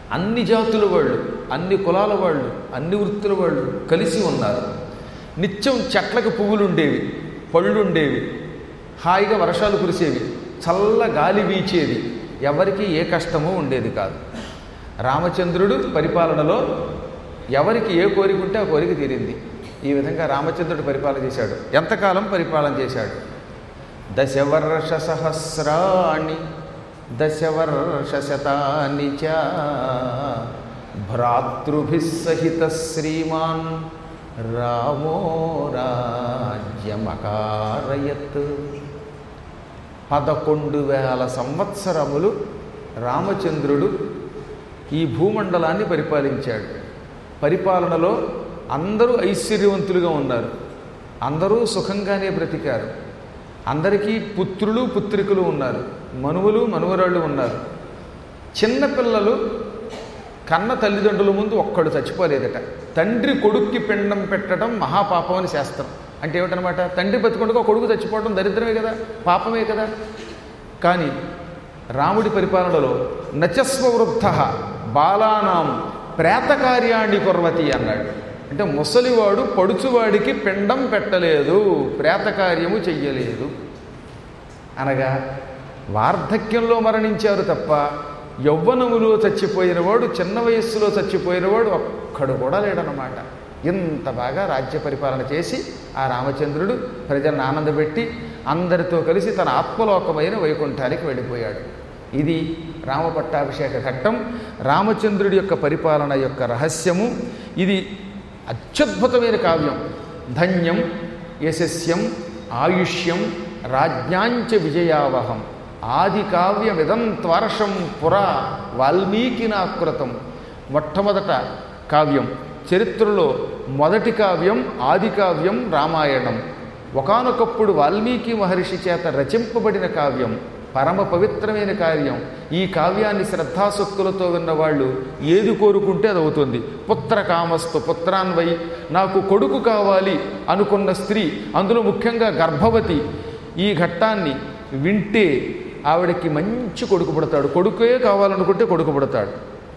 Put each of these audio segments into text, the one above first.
అన్ని జాతుల వాళ్ళు అన్ని కులాల వాళ్ళు అన్ని వృత్తుల వాళ్ళు కలిసి ఉన్నారు నిత్యం చెట్లకు పువ్వులు ఉండేవి పళ్ళు ఉండేవి హాయిగా వర్షాలు కురిసేవి చల్ల గాలి వీచేది ఎవరికి ఏ కష్టమూ ఉండేది కాదు రామచంద్రుడు పరిపాలనలో ఎవరికి ఏ కోరిక ఉంటే ఆ కోరిక తీరింది ఈ విధంగా రామచంద్రుడు పరిపాలన చేశాడు ఎంతకాలం పరిపాలన చేశాడు దశవర్ష సహస్రాణి దశవర్ష శతాని చ భ్రాతృభిः సహిత శ్రీమాన్ రామో రాజ్యమకారయత్ పదకొండు వేల సంవత్సరములు రామచంద్రుడు ఈ భూమండలాన్ని పరిపాలించాడు పరిపాలనలో అందరూ ఐశ్వర్యవంతులుగా ఉన్నారు అందరూ సుఖంగానే బ్రతికారు అందరికీ పుత్రులు పుత్రికలు ఉన్నారు మనువులు మనువరాళ్ళు ఉన్నారు చిన్నపిల్లలు కన్న తల్లిదండ్రుల ముందు ఒక్కడు చచ్చిపోలేదట తండ్రి కొడుక్కి పిండం పెట్టడం మహాపాపం అని శాస్త్రం అంటే ఏమిటనమాట తండ్రి బతికొండగా కొడుకు చచ్చిపోవడం దరిద్రమే కదా పాపమే కదా కానీ రాముడి పరిపాలనలో నచస్వ వృద్ధ బాలానాం ప్రేతకార్యాన్ని కుర్వతి అన్నాడు అంటే ముసలివాడు పడుచువాడికి పిండం పెట్టలేదు ప్రేతకార్యము చెయ్యలేదు అనగా వార్ధక్యంలో మరణించారు తప్ప యవ్వనములో చచ్చిపోయినవాడు చిన్న వయస్సులో చచ్చిపోయినవాడు ఒక్కడు కూడా లేడనమాట ఇంత బాగా రాజ్య పరిపాలన చేసి ఆ రామచంద్రుడు ప్రజలను ఆనందపెట్టి అందరితో కలిసి తన ఆత్మలోకమైన వైకుంఠానికి వెళ్ళిపోయాడు ఇది రామ పట్టాభిషేక ఘట్టం రామచంద్రుడి యొక్క పరిపాలన యొక్క రహస్యము ఇది అత్యద్భుతమైన కావ్యం ధన్యం యశస్యం ఆయుష్యం రాజ్యాంచ విజయావహం ఆది కావ్యమిదం త్వర్షం పురా వాల్మీకినాకృతం మొట్టమొదట కావ్యం చరిత్రలో మొదటి కావ్యం ఆది కావ్యం రామాయణం ఒకానొకప్పుడు వాల్మీకి మహర్షి చేత రచింపబడిన కావ్యం పరమ పవిత్రమైన కార్యం ఈ కావ్యాన్ని శ్రద్ధాసక్తులతో విన్న వాళ్ళు ఏది కోరుకుంటే అది అవుతుంది పుత్ర కామస్తు పుత్రాన్వై నాకు కొడుకు కావాలి అనుకున్న స్త్రీ అందులో ముఖ్యంగా గర్భవతి ఈ ఘట్టాన్ని వింటే ఆవిడకి మంచి కొడుకు పుడతాడు కొడుకే కావాలనుకుంటే కొడుకు పుడతాడు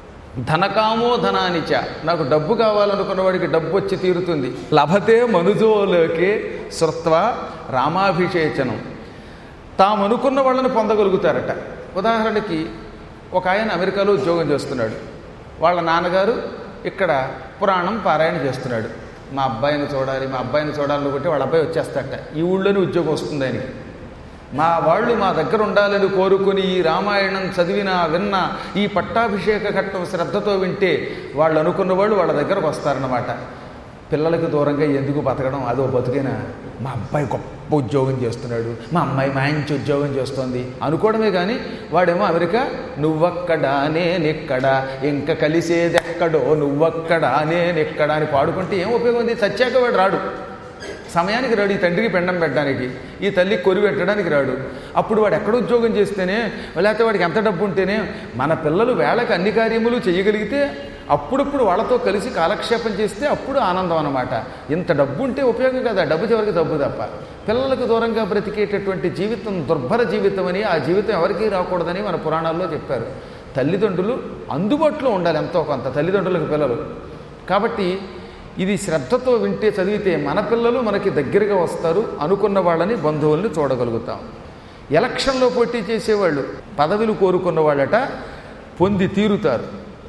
ధనకామో ధనానిచ నాకు డబ్బు కావాలనుకున్న వాడికి డబ్బు వచ్చి తీరుతుంది లభతే మనుజోలోకే శృత్వ రామాభిషేచనం తాము అనుకున్న వాళ్ళని పొందగలుగుతారట ఉదాహరణకి ఒక ఆయన అమెరికాలో ఉద్యోగం చేస్తున్నాడు వాళ్ళ నాన్నగారు ఇక్కడ పురాణం పారాయణ చేస్తున్నాడు మా అబ్బాయిని చూడాలి మా అబ్బాయిని చూడాలనుకుంటే వాళ్ళ అబ్బాయి వచ్చేస్తాడట ఈ ఊళ్ళోనే ఉద్యోగం వస్తుంది ఆయనకి మా వాళ్ళు మా దగ్గర ఉండాలని కోరుకుని ఈ రామాయణం చదివినా విన్నా ఈ పట్టాభిషేక ఘట్టం శ్రద్ధతో వింటే వాళ్ళు అనుకున్న వాళ్ళు వాళ్ళ దగ్గరకు వస్తారన్నమాట పిల్లలకు దూరంగా ఎందుకు బతకడం అదో బతుకైనా మా అబ్బాయి గొప్ప ఉద్యోగం చేస్తున్నాడు మా అమ్మాయి మంచి ఉద్యోగం చేస్తోంది అనుకోవడమే కానీ వాడేమో అమెరికా నువ్వక్కడా నేనెక్కడ ఇంకా కలిసేది ఎక్కడో నువ్వక్కడా నేనెక్కడ అని పాడుకుంటే ఏం ఉపయోగం ఉంది చచ్చాక వాడు రాడు సమయానికి రాడు ఈ తండ్రికి పెండం పెట్టడానికి ఈ తల్లి కొరి పెట్టడానికి రాడు అప్పుడు వాడు ఎక్కడ ఉద్యోగం చేస్తేనే లేకపోతే వాడికి ఎంత డబ్బు ఉంటేనే మన పిల్లలు వేళకి అన్ని కార్యములు చేయగలిగితే అప్పుడప్పుడు వాళ్ళతో కలిసి కాలక్షేపం చేస్తే అప్పుడు ఆనందం అనమాట ఇంత డబ్బు ఉంటే ఉపయోగం కదా డబ్బు చివరికి డబ్బు తప్ప పిల్లలకు దూరంగా బ్రతికేటటువంటి జీవితం దుర్భర జీవితం అని ఆ జీవితం ఎవరికీ రాకూడదని మన పురాణాల్లో చెప్పారు తల్లిదండ్రులు అందుబాటులో ఉండాలి ఎంతో కొంత తల్లిదండ్రులకు పిల్లలు కాబట్టి ఇది శ్రద్ధతో వింటే చదివితే మన పిల్లలు మనకి దగ్గరగా వస్తారు అనుకున్న వాళ్ళని బంధువుల్ని చూడగలుగుతాం ఎలక్షన్లో పోటీ చేసేవాళ్ళు పదవులు కోరుకున్న వాళ్ళట పొంది తీరుతారు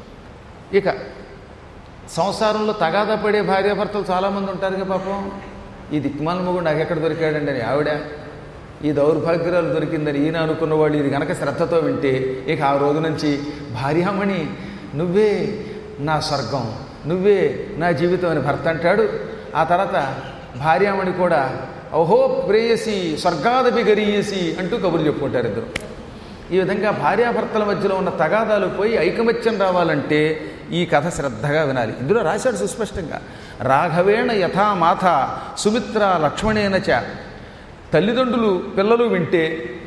ఇక సంసారంలో తగాదా పడే భార్యాభర్తలు చాలామంది ఉంటారుగా పాపం ఈ దిక్మాల మొగుడు నాకు ఎక్కడ దొరికాడండి అని ఆవిడ ఈ దౌర్భాగ్యాలు దొరికిందని ఈయన అనుకున్న వాళ్ళు ఇది గనక శ్రద్ధతో వింటే ఇక ఆ రోజు నుంచి భార్యామణి నువ్వే నా స్వర్గం నువ్వే నా జీవితం అని భర్త అంటాడు ఆ తర్వాత భార్యామణి కూడా ఓహో ప్రేయసి స్వర్గాదపి గరీయసి అంటూ కబుర్లు చెప్పుకుంటారు ఇద్దరు ఈ విధంగా భార్యాభర్తల మధ్యలో ఉన్న తగాదాలు పోయి ఐకమత్యం రావాలంటే ఈ కథ శ్రద్ధగా వినాలి ఇందులో రాశాడు సుస్పష్టంగా రాఘవేణ యథా మాత సుమిత్ర లక్ష్మణేన చ తల్లిదండ్రులు పిల్లలు వింటే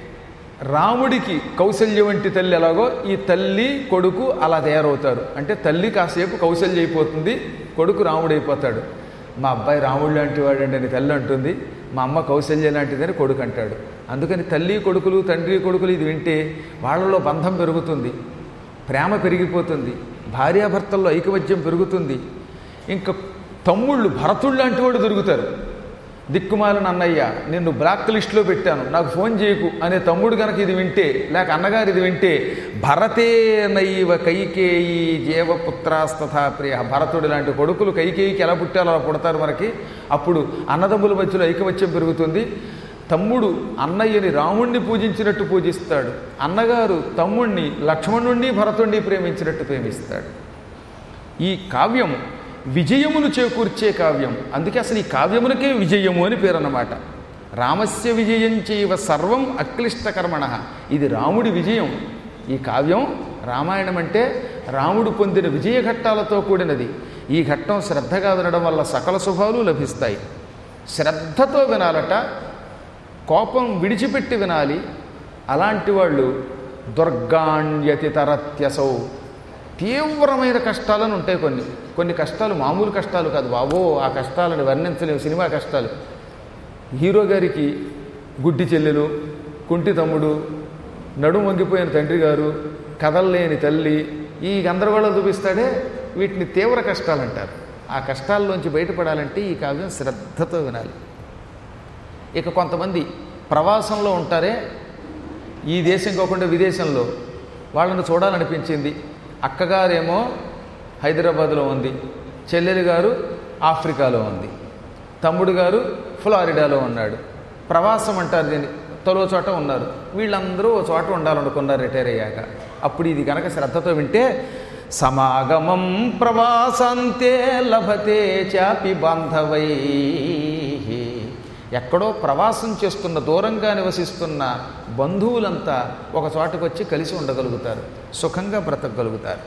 రాముడికి కౌశల్య వంటి తల్లి ఎలాగో ఈ తల్లి కొడుకు అలా తయారవుతారు అంటే తల్లి కాసేపు కౌశల్య అయిపోతుంది కొడుకు రాముడు అయిపోతాడు మా అబ్బాయి రాముడు లాంటి వాడండి అని తల్లి అంటుంది మా అమ్మ కౌశల్య లాంటిదని కొడుకు అంటాడు అందుకని తల్లి కొడుకులు తండ్రి కొడుకులు ఇది వింటే వాళ్ళలో బంధం పెరుగుతుంది ప్రేమ పెరిగిపోతుంది భార్యాభర్తల్లో ఐకమత్యం పెరుగుతుంది ఇంకా తమ్ముళ్ళు భరతుళ్ళు లాంటి వాళ్ళు దొరుకుతారు దిక్కుమాలిన అన్నయ్య నిన్ను బ్లాక్ లిస్ట్లో పెట్టాను నాకు ఫోన్ చేయకు అనే తమ్ముడు కనుక ఇది వింటే లేక అన్నగారు ఇది వింటే భరతే నైవ కైకేయి జీవపుత్రాస్తథా ప్రియ భరతుడు లాంటి కొడుకులు కైకేయికి ఎలా పుట్టాలో అలా పుడతారు మనకి అప్పుడు అన్నదమ్ముల మధ్యలో ఐకమత్యం పెరుగుతుంది తమ్ముడు అన్నయ్యని రాముణ్ణి పూజించినట్టు పూజిస్తాడు అన్నగారు తమ్ముణ్ణి లక్ష్మణుణ్ణి భరతుణ్ణి ప్రేమించినట్టు ప్రేమిస్తాడు ఈ కావ్యం విజయమును చేకూర్చే కావ్యం అందుకే అసలు ఈ కావ్యమునకే విజయము అని పేరు అన్నమాట రామస్య విజయం చేయవ సర్వం అక్లిష్టకర్మణ ఇది రాముడి విజయం ఈ కావ్యం రామాయణం అంటే రాముడు పొందిన విజయ ఘట్టాలతో కూడినది ఈ ఘట్టం శ్రద్ధగా వినడం వల్ల సకల శుభాలు లభిస్తాయి శ్రద్ధతో వినాలట కోపం విడిచిపెట్టి వినాలి అలాంటి వాళ్ళు దుర్గాణ్యతి తరత్యసౌ తీవ్రమైన కష్టాలను ఉంటాయి కొన్ని కొన్ని కష్టాలు మామూలు కష్టాలు కాదు బాబో ఆ కష్టాలను వర్ణించలేవు సినిమా కష్టాలు హీరో గారికి గుడ్డి చెల్లెలు కుంటి తమ్ముడు నడుము వంగిపోయిన తండ్రి గారు కదలలేని తల్లి ఈ గందరగోళం చూపిస్తాడే వీటిని తీవ్ర కష్టాలు అంటారు ఆ కష్టాల్లోంచి బయటపడాలంటే ఈ కావ్యం శ్రద్ధతో వినాలి ఇక కొంతమంది ప్రవాసంలో ఉంటారే ఈ దేశం కాకుండా విదేశంలో వాళ్ళని చూడాలనిపించింది అక్కగారేమో హైదరాబాద్లో ఉంది చెల్లెలు గారు ఆఫ్రికాలో ఉంది తమ్ముడు గారు ఫ్లారిడాలో ఉన్నాడు ప్రవాసం అంటారు దీన్ని తలో చోట ఉన్నారు వీళ్ళందరూ ఓ చోట ఉండాలనుకున్నారు రిటైర్ అయ్యాక అప్పుడు ఇది కనుక శ్రద్ధతో వింటే సమాగమం ప్రవాసాంతే లభతే చాపి బాంధవై ఎక్కడో ప్రవాసం చేస్తున్న దూరంగా నివసిస్తున్న బంధువులంతా ఒక చోటకు వచ్చి కలిసి ఉండగలుగుతారు సుఖంగా బ్రతకగలుగుతారు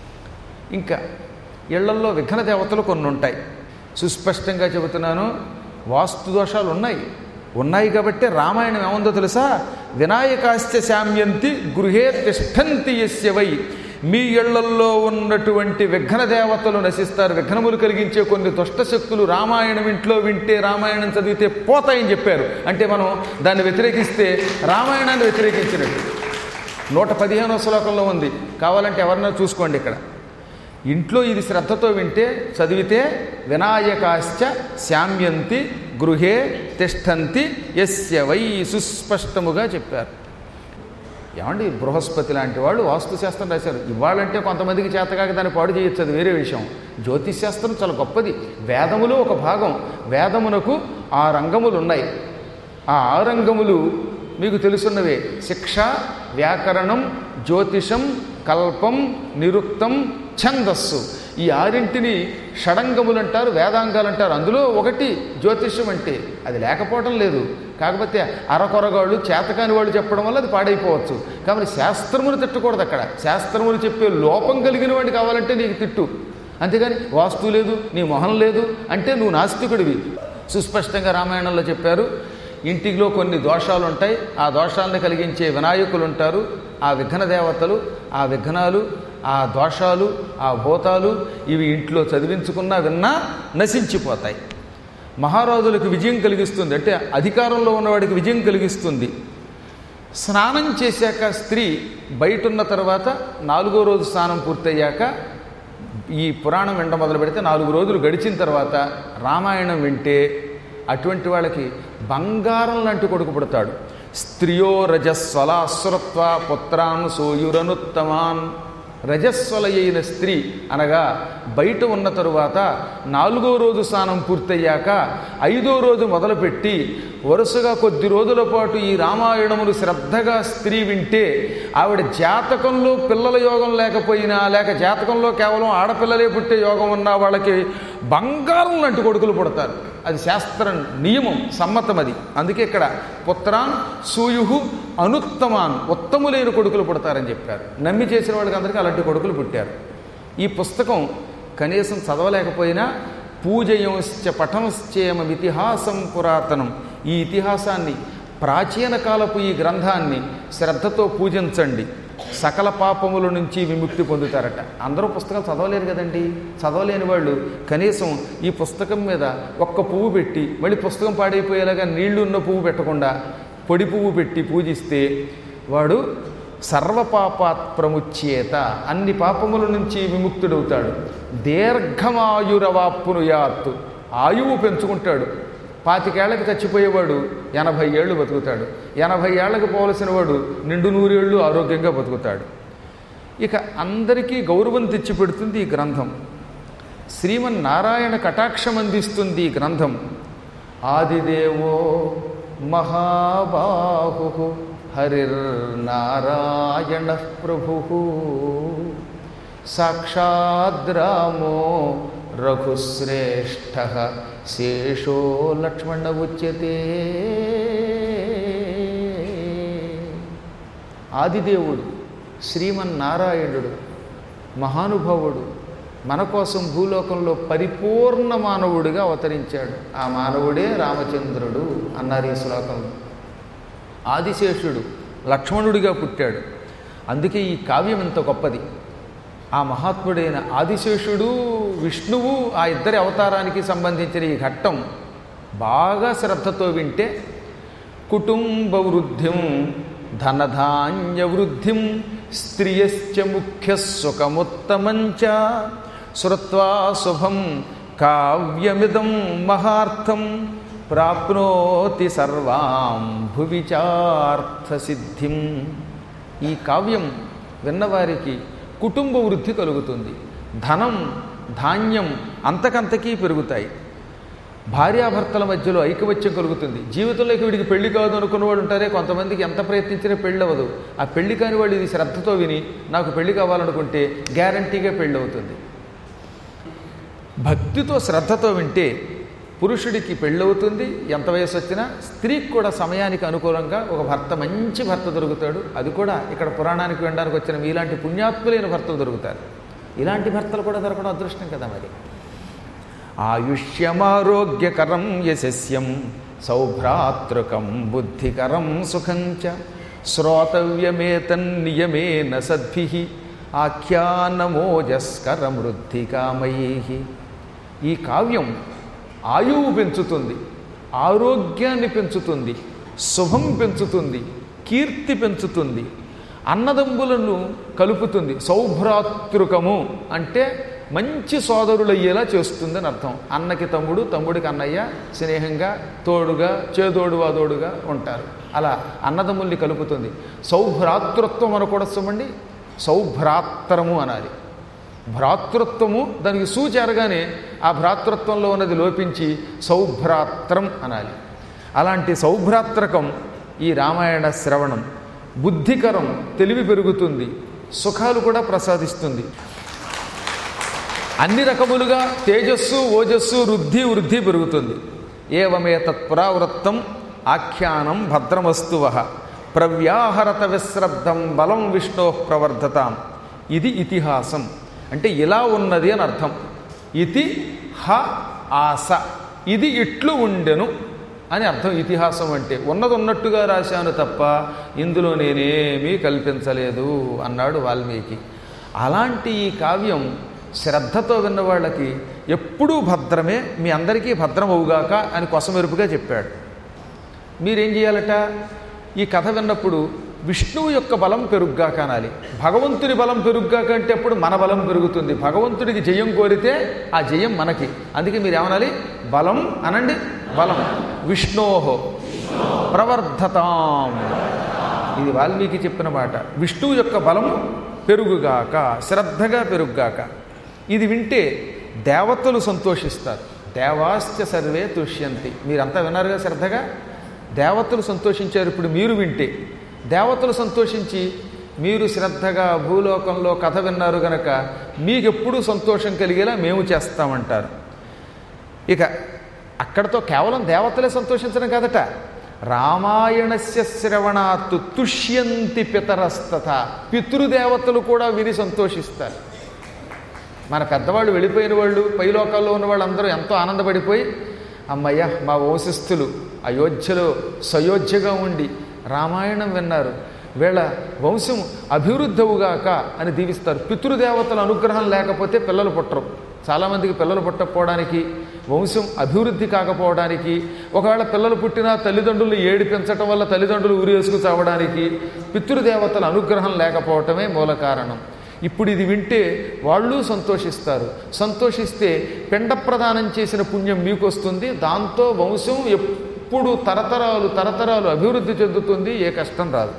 ఇంకా ఇళ్లల్లో విఘ్న దేవతలు కొన్ని ఉంటాయి సుస్పష్టంగా చెబుతున్నాను వాస్తు దోషాలు ఉన్నాయి ఉన్నాయి కాబట్టి రామాయణం ఏముందో తెలుసా వినాయకాశ్చ శామ్యంతి గృహే తిష్టంతి యస్య వై మీ ఇళ్లల్లో ఉన్నటువంటి విఘ్న దేవతలు నశిస్తారు విఘ్నములు కలిగించే కొన్ని దుష్ట శక్తులు రామాయణం ఇంట్లో వింటే రామాయణం చదివితే పోతాయని చెప్పారు అంటే మనం దాన్ని వ్యతిరేకిస్తే రామాయణాన్ని వ్యతిరేకించినట్టు నూట పదిహేనో శ్లోకంలో ఉంది కావాలంటే ఎవరన్నా చూసుకోండి ఇక్కడ ఇంట్లో ఇది శ్రద్ధతో వింటే చదివితే వినాయకాశ్చ శామ్యంతి గృహే తిష్టంతి యస్య వై సుస్పష్టముగా చెప్పారు ఏమండి బృహస్పతి లాంటి వాళ్ళు వాస్తుశాస్త్రం రాశారు ఇవాళంటే కొంతమందికి చేతకాక దాన్ని పాడు చేయొచ్చు అది వేరే విషయం జ్యోతిష్ శాస్త్రం చాలా గొప్పది వేదములో ఒక భాగం వేదమునకు ఆ రంగములు ఉన్నాయి ఆ ఆరంగములు మీకు తెలుసున్నవే శిక్ష వ్యాకరణం జ్యోతిషం కల్పం నిరుక్తం ఛందస్సు ఈ ఆరింటిని షడంగములు అంటారు వేదాంగాలు అంటారు అందులో ఒకటి జ్యోతిష్యం అంటే అది లేకపోవడం లేదు కాకపోతే అరకొరగాళ్ళు చేతకాని వాళ్ళు చెప్పడం వల్ల అది పాడైపోవచ్చు కాబట్టి శాస్త్రమును తిట్టకూడదు అక్కడ శాస్త్రములు చెప్పే లోపం కలిగిన వాడిని కావాలంటే నీకు తిట్టు అంతేగాని వాస్తు లేదు నీ మొహం లేదు అంటే నువ్వు నాస్తికుడివి సుస్పష్టంగా రామాయణంలో చెప్పారు ఇంటిలో కొన్ని దోషాలు ఉంటాయి ఆ దోషాలను కలిగించే వినాయకులు ఉంటారు ఆ విఘ్న దేవతలు ఆ విఘ్నాలు ఆ దోషాలు ఆ భూతాలు ఇవి ఇంట్లో చదివించుకున్నా విన్నా నశించిపోతాయి మహారాజులకు విజయం కలిగిస్తుంది అంటే అధికారంలో ఉన్నవాడికి విజయం కలిగిస్తుంది స్నానం చేశాక స్త్రీ బయట ఉన్న తర్వాత నాలుగో రోజు స్నానం పూర్తయ్యాక ఈ పురాణం వినడం మొదలు పెడితే నాలుగు రోజులు గడిచిన తర్వాత రామాయణం వింటే అటువంటి వాళ్ళకి బంగారం లాంటి కొడుకు పుడతాడు స్త్రియో రజస్వలాశ్రుత్వ పుత్రాన్ సోయురనుత్తమాన్ రజస్వలయైన స్త్రీ అనగా బయట ఉన్న తరువాత నాలుగో రోజు స్నానం పూర్తయ్యాక ఐదో రోజు మొదలుపెట్టి వరుసగా కొద్ది రోజుల పాటు ఈ రామాయణమును శ్రద్ధగా స్త్రీ వింటే ఆవిడ జాతకంలో పిల్లల యోగం లేకపోయినా లేక జాతకంలో కేవలం ఆడపిల్లలే పుట్టే యోగం ఉన్న వాళ్ళకి బంగారం లాంటి కొడుకులు పుడతారు అది శాస్త్ర నియమం సమ్మతం అది అందుకే ఇక్కడ పుత్రాన్ సూయు అనుత్తమాన్ ఉత్తములైన కొడుకులు పుడతారని చెప్పారు నమ్మి చేసిన వాళ్ళకి అందరికీ అలాంటి కొడుకులు పుట్టారు ఈ పుస్తకం కనీసం చదవలేకపోయినా పూజయంశ్చ పఠంశ్చేమం ఇతిహాసం పురాతనం ఈ ఇతిహాసాన్ని ప్రాచీన కాలపు ఈ గ్రంథాన్ని శ్రద్ధతో పూజించండి సకల పాపముల నుంచి విముక్తి పొందుతారట అందరూ పుస్తకాలు చదవలేరు కదండి చదవలేని వాళ్ళు కనీసం ఈ పుస్తకం మీద ఒక్క పువ్వు పెట్టి మళ్ళీ పుస్తకం పాడైపోయేలాగా నీళ్లు ఉన్న పువ్వు పెట్టకుండా పొడి పువ్వు పెట్టి పూజిస్తే వాడు సర్వపాపాత్ ప్రముచ్యేత అన్ని పాపముల నుంచి విముక్తుడవుతాడు దీర్ఘమాయురవాప్పునుయాత్తు ఆయువు పెంచుకుంటాడు పాతికేళ్లకి చచ్చిపోయేవాడు ఎనభై ఏళ్ళు బతుకుతాడు ఎనభై ఏళ్ళకి పోవలసిన వాడు నిండు నూరేళ్ళు ఆరోగ్యంగా బతుకుతాడు ఇక అందరికీ గౌరవం తెచ్చిపెడుతుంది ఈ గ్రంథం శ్రీమన్నారాయణ కటాక్షం అందిస్తుంది ఈ గ్రంథం ఆదిదేవో మహాబాహు హరిర్నారాయణ ప్రభు సాక్షాద్రామో రఘుశ్రేష్ఠ శేషో లక్ష్మణ ఉచ్యతే ఆదిదేవుడు శ్రీమన్నారాయణుడు మహానుభావుడు మన కోసం భూలోకంలో పరిపూర్ణ మానవుడిగా అవతరించాడు ఆ మానవుడే రామచంద్రుడు అన్నారు ఈ శ్లోకంలో ఆదిశేషుడు లక్ష్మణుడిగా పుట్టాడు అందుకే ఈ కావ్యం ఇంత గొప్పది ఆ మహాత్ముడైన ఆదిశేషుడు విష్ణువు ఆ ఇద్దరి అవతారానికి సంబంధించిన ఈ ఘట్టం బాగా శ్రద్ధతో వింటే కుటుంబ వృద్ధిం ధనధాన్య వృద్ధిం స్త్రియశ్చ ముఖ్య సుఖముత్తమంచ శ్రుత్వా శుభం కావ్యమిదం మహార్థం ప్రాప్నోతి సర్వాం భువిచార్థసిద్ధిం ఈ కావ్యం విన్నవారికి కుటుంబ వృద్ధి కలుగుతుంది ధనం ధాన్యం అంతకంతకీ పెరుగుతాయి భార్యాభర్తల మధ్యలో ఐకమత్యం కలుగుతుంది జీవితంలోకి వీడికి పెళ్లి కాదు అనుకున్న వాళ్ళు ఉంటారే కొంతమందికి ఎంత ప్రయత్నించినా పెళ్ళి అవ్వదు ఆ పెళ్లి కాని వాళ్ళు ఇది శ్రద్ధతో విని నాకు పెళ్లి కావాలనుకుంటే గ్యారంటీగా పెళ్ళి అవుతుంది భక్తితో శ్రద్ధతో వింటే పురుషుడికి పెళ్ళవుతుంది ఎంత వయసు వచ్చినా స్త్రీకి కూడా సమయానికి అనుకూలంగా ఒక భర్త మంచి భర్త దొరుకుతాడు అది కూడా ఇక్కడ పురాణానికి వినడానికి వచ్చిన మీలాంటి పుణ్యాత్ములైన భర్తలు దొరుకుతారు ఇలాంటి భర్తలు కూడా దొరకడం అదృష్టం కదా మరి ఆయుష్యమారోగ్యకరం యశస్యం సౌభ్రాతృకం బుద్ధికరం సుఖం చ శ్రోతవ్యమేతన్నియమేన సద్భి ఆఖ్యానమోజస్కరమృద్ధికామయీ ఈ కావ్యం ఆయువు పెంచుతుంది ఆరోగ్యాన్ని పెంచుతుంది శుభం పెంచుతుంది కీర్తి పెంచుతుంది అన్నదమ్ములను కలుపుతుంది సౌభ్రాతృకము అంటే మంచి సోదరులయ్యేలా చేస్తుందని అర్థం అన్నకి తమ్ముడు తమ్ముడికి అన్నయ్య స్నేహంగా తోడుగా చేదోడు వాదోడుగా ఉంటారు అలా అన్నదమ్ముల్ని కలుపుతుంది సౌభ్రాతృత్వం అనకూడస్తామండి సౌభ్రాత్రము అనాలి భ్రాతృత్వము దానికి సూచేరగానే ఆ భ్రాతృత్వంలో ఉన్నది లోపించి సౌభ్రాత్రం అనాలి అలాంటి సౌభ్రాత్రకం ఈ రామాయణ శ్రవణం బుద్ధికరం తెలివి పెరుగుతుంది సుఖాలు కూడా ప్రసాదిస్తుంది అన్ని రకములుగా తేజస్సు ఓజస్సు వృద్ధి వృద్ధి పెరుగుతుంది ఏవమే తత్పురావృత్తం ఆఖ్యానం భద్రమస్తువ ప్రవ్యాహరత విశ్రబ్దం బలం విష్ణో ప్రవర్ధతాం ఇది ఇతిహాసం అంటే ఇలా ఉన్నది అని అర్థం ఇతి హ ఆస ఇది ఇట్లు ఉండెను అని అర్థం ఇతిహాసం అంటే ఉన్నది ఉన్నట్టుగా రాశాను తప్ప ఇందులో నేనేమీ కల్పించలేదు అన్నాడు వాల్మీకి అలాంటి ఈ కావ్యం శ్రద్ధతో విన్న వాళ్ళకి ఎప్పుడూ భద్రమే మీ అందరికీ భద్రం అవుగాక అని కొసమెరుపుగా చెప్పాడు మీరేం చేయాలట ఈ కథ విన్నప్పుడు విష్ణువు యొక్క బలం పెరుగ్గా కానాలి భగవంతుని బలం పెరుగ్గా కంటే అప్పుడు మన బలం పెరుగుతుంది భగవంతుడికి జయం కోరితే ఆ జయం మనకి అందుకే మీరు ఏమనాలి బలం అనండి బలం విష్ణోహో ప్రవర్ధతాం ఇది వాల్మీకి చెప్పిన మాట విష్ణువు యొక్క బలము పెరుగుగాక శ్రద్ధగా పెరుగుగాక ఇది వింటే దేవతలు సంతోషిస్తారు దేవాశ్చ సర్వే తుష్యంతి మీరంతా విన్నారుగా శ్రద్ధగా దేవతలు సంతోషించారు ఇప్పుడు మీరు వింటే దేవతలు సంతోషించి మీరు శ్రద్ధగా భూలోకంలో కథ విన్నారు గనక మీకెప్పుడు సంతోషం కలిగేలా మేము చేస్తామంటారు ఇక అక్కడతో కేవలం దేవతలే సంతోషించడం కాదట రామాయణస్య శ్రవణాత్తు తుష్యంతి పితరస్తత పితృదేవతలు కూడా విని సంతోషిస్తారు మన పెద్దవాళ్ళు వెళ్ళిపోయిన వాళ్ళు పైలోకాల్లో ఉన్న వాళ్ళందరూ ఎంతో ఆనందపడిపోయి అమ్మయ్య మా వంశస్థులు అయోధ్యలో సయోధ్యగా ఉండి రామాయణం విన్నారు వీళ్ళ వంశం అభివృద్ధవుగాక అని దీవిస్తారు పితృదేవతల అనుగ్రహం లేకపోతే పిల్లలు పుట్టరు చాలామందికి పిల్లలు పుట్టకపోవడానికి వంశం అభివృద్ధి కాకపోవడానికి ఒకవేళ పిల్లలు పుట్టినా తల్లిదండ్రులు ఏడిపించటం వల్ల తల్లిదండ్రులు ఉరేసుకు చావడానికి పితృదేవతల అనుగ్రహం లేకపోవటమే మూల కారణం ఇప్పుడు ఇది వింటే వాళ్ళు సంతోషిస్తారు సంతోషిస్తే పిండ ప్రదానం చేసిన పుణ్యం మీకు వస్తుంది దాంతో వంశం ఎప్పుడు తరతరాలు తరతరాలు అభివృద్ధి చెందుతుంది ఏ కష్టం రాదు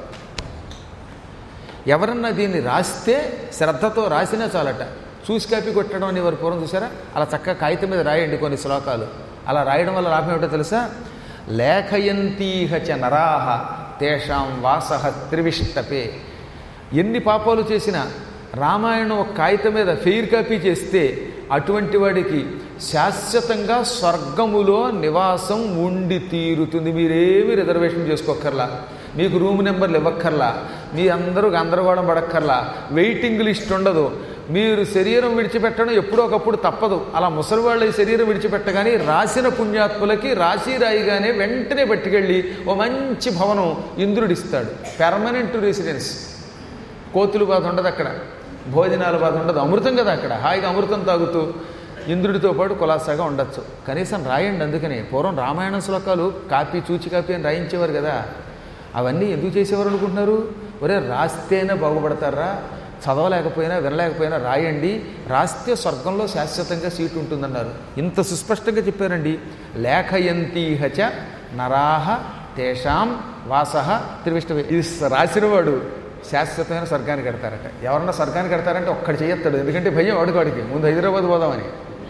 ఎవరన్నా దీన్ని రాస్తే శ్రద్ధతో రాసినా చాలట చూసి కాపీ కొట్టడం అని వారు పూర్వం చూసారా అలా చక్కగా కాగితం మీద రాయండి కొన్ని శ్లోకాలు అలా రాయడం వల్ల లాభం ఏమిటో తెలుసా లేఖయంతీహ చ నరాహ తేషాం వాసహ త్రివిష్టపే ఎన్ని పాపాలు చేసినా రామాయణం ఒక కాగితం మీద ఫెయిర్ కాపీ చేస్తే అటువంటి వాడికి శాశ్వతంగా స్వర్గములో నివాసం ఉండి తీరుతుంది మీరేమీ రిజర్వేషన్ చేసుకోక్కర్లా మీకు రూమ్ నెంబర్లు ఇవ్వక్కర్లా మీ అందరూ గందరగోళం పడక్కర్లా వెయిటింగ్ లిస్ట్ ఉండదు మీరు శరీరం విడిచిపెట్టడం ఎప్పుడో ఒకప్పుడు తప్పదు అలా ముసలి వాళ్ళ ఈ శరీరం విడిచిపెట్టగానే రాసిన పుణ్యాత్ములకి రాశి రాయిగానే వెంటనే పట్టుకెళ్ళి ఓ మంచి భవనం ఇంద్రుడిస్తాడు పెర్మనెంట్ రెసిడెన్స్ కోతులు బాధ ఉండదు అక్కడ భోజనాల బాధ ఉండదు అమృతం కదా అక్కడ హాయిగా అమృతం తాగుతూ ఇంద్రుడితో పాటు కులాసాగా ఉండొచ్చు కనీసం రాయండి అందుకని పూర్వం రామాయణం శ్లోకాలు కాపీ చూచి కాపీ అని రాయించేవారు కదా అవన్నీ ఎందుకు చేసేవారు అనుకుంటున్నారు ఒరే రాస్తేనే బాగుపడతారా చదవలేకపోయినా వినలేకపోయినా రాయండి రాస్తే స్వర్గంలో శాశ్వతంగా సీటు ఉంటుందన్నారు ఇంత సుస్పష్టంగా చెప్పారండి లేఖయంతీహచ నరాహ తేషాం వాస త్రివిష్ట ఇది రాసినవాడు శాశ్వతమైన స్వర్గానికి కడతారట ఎవరన్నా స్వర్గానికి కడతారంటే ఒక్కడు చేయొత్తాడు ఎందుకంటే భయం వాడికి వాడికి ముందు హైదరాబాద్ పోదామని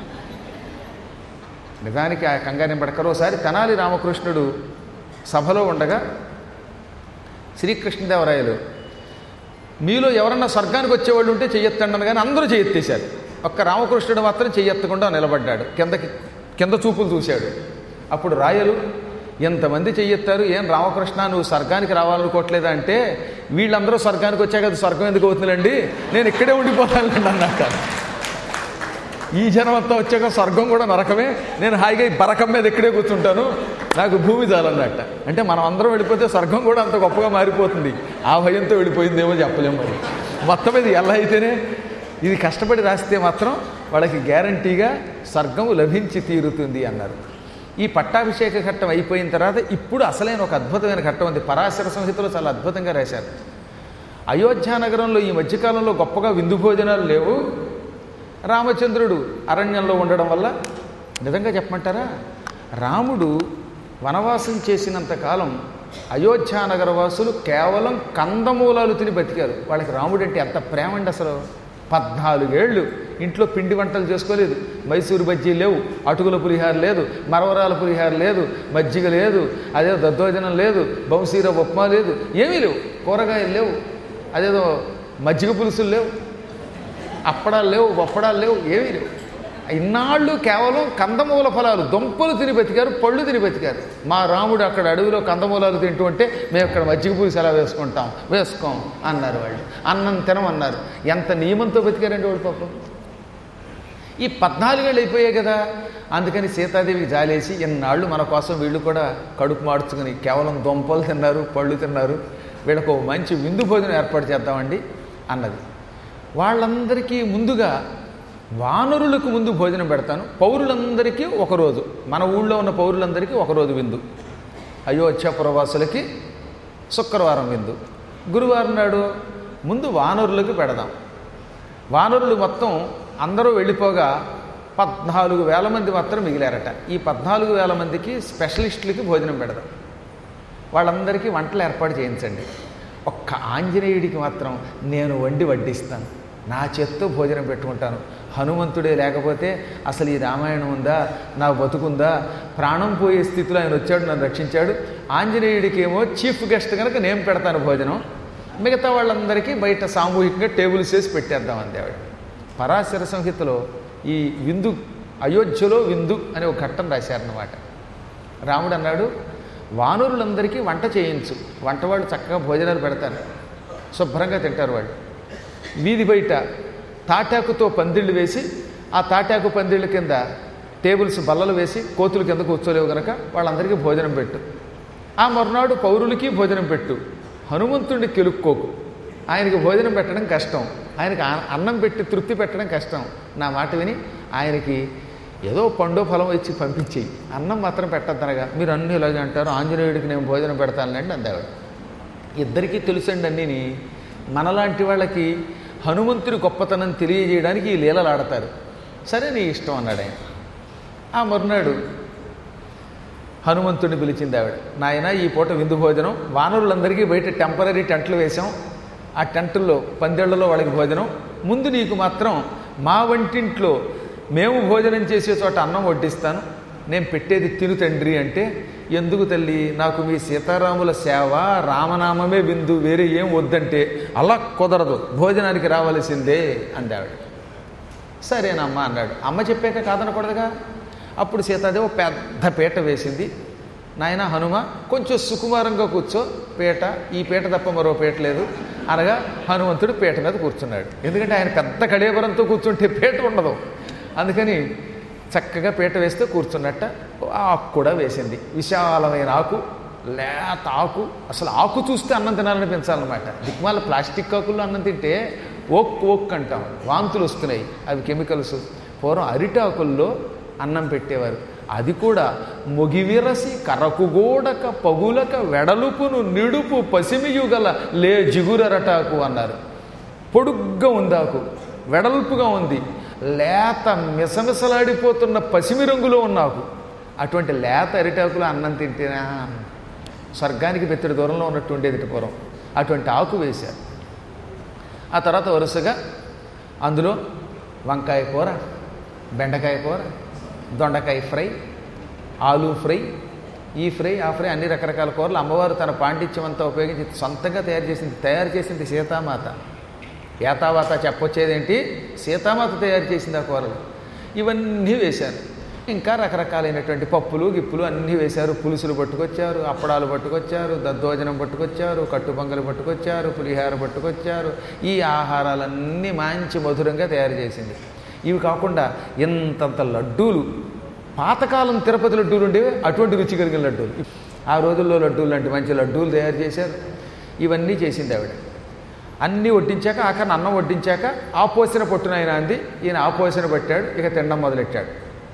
నిజానికి ఆ కంగారం పడకరు ఒకసారి తెనాలి రామకృష్ణుడు సభలో ఉండగా శ్రీకృష్ణదేవరాయలు మీలో ఎవరన్నా స్వర్గానికి వచ్చేవాళ్ళు ఉంటే చెయ్యొత్తండి కానీ అందరూ చెయ్యెత్తేశారు ఒక్క రామకృష్ణుడు మాత్రం చెయ్యెత్తకుండా నిలబడ్డాడు కిందకి కింద చూపులు చూశాడు అప్పుడు రాయలు ఎంతమంది చెయ్యెత్తారు ఏం రామకృష్ణ నువ్వు స్వర్గానికి రావాలనుకోవట్లేదా అంటే వీళ్ళందరూ స్వర్గానికి వచ్చాక అది స్వర్గం ఎందుకు అవుతుందండి నేను ఇక్కడే ఉండిపోతాను అన్నాక ఈ జనం అంతా వచ్చాక స్వర్గం కూడా నరకమే నేను హాయిగా ఈ బరకం మీద ఇక్కడే కూర్చుంటాను నాకు భూమి చాలన్నట్ట అంటే మనం అందరం వెళ్ళిపోతే స్వర్గం కూడా అంత గొప్పగా మారిపోతుంది ఆ భయంతో వెళ్ళిపోయిందేమో చెప్పలేము మరి మొత్తం మీద ఎలా అయితేనే ఇది కష్టపడి రాస్తే మాత్రం వాళ్ళకి గ్యారంటీగా స్వర్గము లభించి తీరుతుంది అన్నారు ఈ పట్టాభిషేక ఘట్టం అయిపోయిన తర్వాత ఇప్పుడు అసలైన ఒక అద్భుతమైన ఘట్టం ఉంది పరాశర సంహితలో చాలా అద్భుతంగా రాశారు అయోధ్య నగరంలో ఈ మధ్యకాలంలో గొప్పగా విందు భోజనాలు లేవు రామచంద్రుడు అరణ్యంలో ఉండడం వల్ల నిజంగా చెప్పమంటారా రాముడు వనవాసం చేసినంత కాలం అయోధ్య నగర వాసులు కేవలం కందమూలాలు తిని బతికారు వాళ్ళకి రాముడు అంటే ఎంత ప్రేమ అండి అసలు పద్నాలుగేళ్ళు ఇంట్లో పిండి వంటలు చేసుకోలేదు మైసూరు బజ్జీ లేవు అటుకుల పులిహార లేదు మరవరాల పులిహార లేదు మజ్జిగ లేదు అదేదో దద్దోజనం లేదు బౌసీర ఉప్మా లేదు ఏమీ లేవు కూరగాయలు లేవు అదేదో మజ్జిగ పులుసులు లేవు అప్పడాలు లేవు వప్పడాలు లేవు ఏమీ లేవు ఇన్నాళ్ళు కేవలం కందమూల ఫలాలు దుంపలు తిని బతికారు పళ్ళు తిని బతికారు మా రాముడు అక్కడ అడవిలో కందమూలాలు తింటూ ఉంటే మేము ఇక్కడ మజ్జిగ పులుసు ఎలా వేసుకుంటాం వేసుకోం అన్నారు వాళ్ళు అన్నం తినమన్నారు ఎంత నియమంతో బతికారండి వాళ్ళు పాపం ఈ పద్నాలుగేళ్ళు అయిపోయాయి కదా అందుకని సీతాదేవికి జాలేసి ఎన్నాళ్ళు మన కోసం వీళ్ళు కూడా కడుపు మార్చుకుని కేవలం దుంపలు తిన్నారు పళ్ళు తిన్నారు వీళ్ళకు ఓ మంచి విందు భోజనం ఏర్పాటు చేద్దామండి అన్నది వాళ్ళందరికీ ముందుగా వానరులకు ముందు భోజనం పెడతాను పౌరులందరికీ ఒకరోజు మన ఊళ్ళో ఉన్న పౌరులందరికీ ఒకరోజు విందు అయోధ్య పురవాసులకి శుక్రవారం విందు గురువారం నాడు ముందు వానరులకు పెడదాం వానరులు మొత్తం అందరూ వెళ్ళిపోగా పద్నాలుగు వేల మంది మాత్రం మిగిలారట ఈ పద్నాలుగు వేల మందికి స్పెషలిస్టులకి భోజనం పెడదాం వాళ్ళందరికీ వంటలు ఏర్పాటు చేయించండి ఒక్క ఆంజనేయుడికి మాత్రం నేను వండి వడ్డిస్తాను నా చేత్తో భోజనం పెట్టుకుంటాను హనుమంతుడే లేకపోతే అసలు ఈ రామాయణం ఉందా నా బతుకుందా ప్రాణం పోయే స్థితిలో ఆయన వచ్చాడు నన్ను రక్షించాడు ఆంజనేయుడికి ఏమో చీఫ్ గెస్ట్ కనుక నేను పెడతాను భోజనం మిగతా వాళ్ళందరికీ బయట సామూహికంగా టేబుల్స్ వేసి పెట్టేద్దాం అంది ఆవిడ పరాశర సంహితలో ఈ విందు అయోధ్యలో విందు అనే ఒక ఘట్టం రాశారన్నమాట రాముడు అన్నాడు వానరులందరికీ వంట చేయించు వంట వాళ్ళు చక్కగా భోజనాలు పెడతారు శుభ్రంగా తింటారు వాళ్ళు వీధి బయట తాటాకుతో పందిళ్ళు వేసి ఆ తాటాకు పందిళ్ళ కింద టేబుల్స్ బల్లలు వేసి కోతులు కింద కూర్చోలేవు గనక వాళ్ళందరికీ భోజనం పెట్టు ఆ మరునాడు పౌరులకి భోజనం పెట్టు హనుమంతుడిని కెలుక్కోకు ఆయనకి భోజనం పెట్టడం కష్టం ఆయనకి ఆ- అన్నం పెట్టి తృప్తి పెట్టడం కష్టం నా మాట విని ఆయనకి ఏదో పండో ఫలం ఇచ్చి పంపించేయి అన్నం మాత్రం పెట్టద్దనగా మీరు అన్ని ఇలాగే అంటారు ఆంజనేయుడికి నేను భోజనం పెడతానులేండి అందావిడ ఇద్దరికీ తెలుసండి అన్నీని మనలాంటి వాళ్ళకి హనుమంతుడి గొప్పతనం తెలియజేయడానికి ఈ లీలలు ఆడతారు సరే నీ ఇష్టం అన్నాడు ఆయన ఆ మరునాడు హనుమంతుడిని పిలిచింది ఆవిడ నాయన ఈ పూట విందు భోజనం వానరులందరికీ బయట టెంపరీ టెంట్లు వేశాం ఆ టెంటుల్లో పందేళ్లలో వాళ్ళకి భోజనం ముందు నీకు మాత్రం మా వంటింట్లో మేము భోజనం చేసే చోట అన్నం వడ్డిస్తాను నేను పెట్టేది తిను తండ్రి అంటే ఎందుకు తల్లి నాకు మీ సీతారాముల సేవ రామనామమే విందు వేరే ఏం వద్దంటే అలా కుదరదు భోజనానికి రావలసిందే అంది ఆవిడ సరేనమ్మా అన్నాడు అమ్మ చెప్పాక కాదనకూడదుగా అప్పుడు సీతాదేవి ఒక పెద్ద పీట వేసింది నాయన హనుమ కొంచెం సుకుమారంగా కూర్చో పీట ఈ పీట తప్ప మరో పీట లేదు అనగా హనుమంతుడు పీట మీద కూర్చున్నాడు ఎందుకంటే ఆయన పెద్ద కడేబరంతో కూర్చుంటే పీట ఉండదు అందుకని చక్కగా పీట వేస్తే కూర్చున్నట్ట ఆకు కూడా వేసింది విశాలమైన ఆకు లేత ఆకు అసలు ఆకు చూస్తే అన్నం తినాలనిపించాలన్నమాట దిక్మాల ప్లాస్టిక్ ఆకుల్లో అన్నం తింటే ఓక్ ఓక్ అంటాం వాంతులు వస్తున్నాయి అవి కెమికల్స్ పూర్వం అరిటాకుల్లో అన్నం పెట్టేవారు అది కూడా మొగివిరసి కరకుగోడక పగులక వెడలుపును నిడుపు పసిమియుగల లే జిగురరటాకు అన్నారు పొడుగ్గా ఉంది ఆకు వెడల్పుగా ఉంది లేత మిసమిసలాడిపోతున్న పసిమి రంగులో ఉన్న ఆకు అటువంటి లేత అరిటాకులో అన్నం తింటేనా స్వర్గానికి బెత్తడి దూరంలో ఉన్నట్టు ఉండేది ఇటు పూర్వం అటువంటి ఆకు వేశారు ఆ తర్వాత వరుసగా అందులో వంకాయ కూర బెండకాయ కూర దొండకాయ ఫ్రై ఆలూ ఫ్రై ఈ ఫ్రై ఆ ఫ్రై అన్ని రకరకాల కూరలు అమ్మవారు తన పాండిత్యం అంతా ఉపయోగించి సొంతంగా తయారు చేసింది తయారు చేసింది సీతామాత ఏతావాత చెప్పొచ్చేదేంటి సీతామాత తయారు చేసింది ఆ కూరలు ఇవన్నీ వేశారు ఇంకా రకరకాలైనటువంటి పప్పులు గిప్పులు అన్నీ వేశారు పులుసులు పట్టుకొచ్చారు అప్పడాలు పట్టుకొచ్చారు దద్దోజనం పట్టుకొచ్చారు కట్టు పొంగలు పట్టుకొచ్చారు పులిహార పట్టుకొచ్చారు ఈ ఆహారాలన్నీ మంచి మధురంగా తయారు చేసింది ఇవి కాకుండా ఇంతంత లడ్డూలు పాతకాలం తిరుపతి లడ్డూలు ఉండేవి అటువంటి రుచి కలిగిన లడ్డూలు ఆ రోజుల్లో లడ్డూలు లాంటి మంచి లడ్డూలు తయారు చేశారు ఇవన్నీ చేసింది ఆవిడ అన్నీ వడ్డించాక ఆఖరిని అన్నం వడ్డించాక ఆపోసిన పొట్టున ఆయన అంది ఈయన ఆపోసిన పట్టాడు ఇక తినడం మొదలెట్టాడు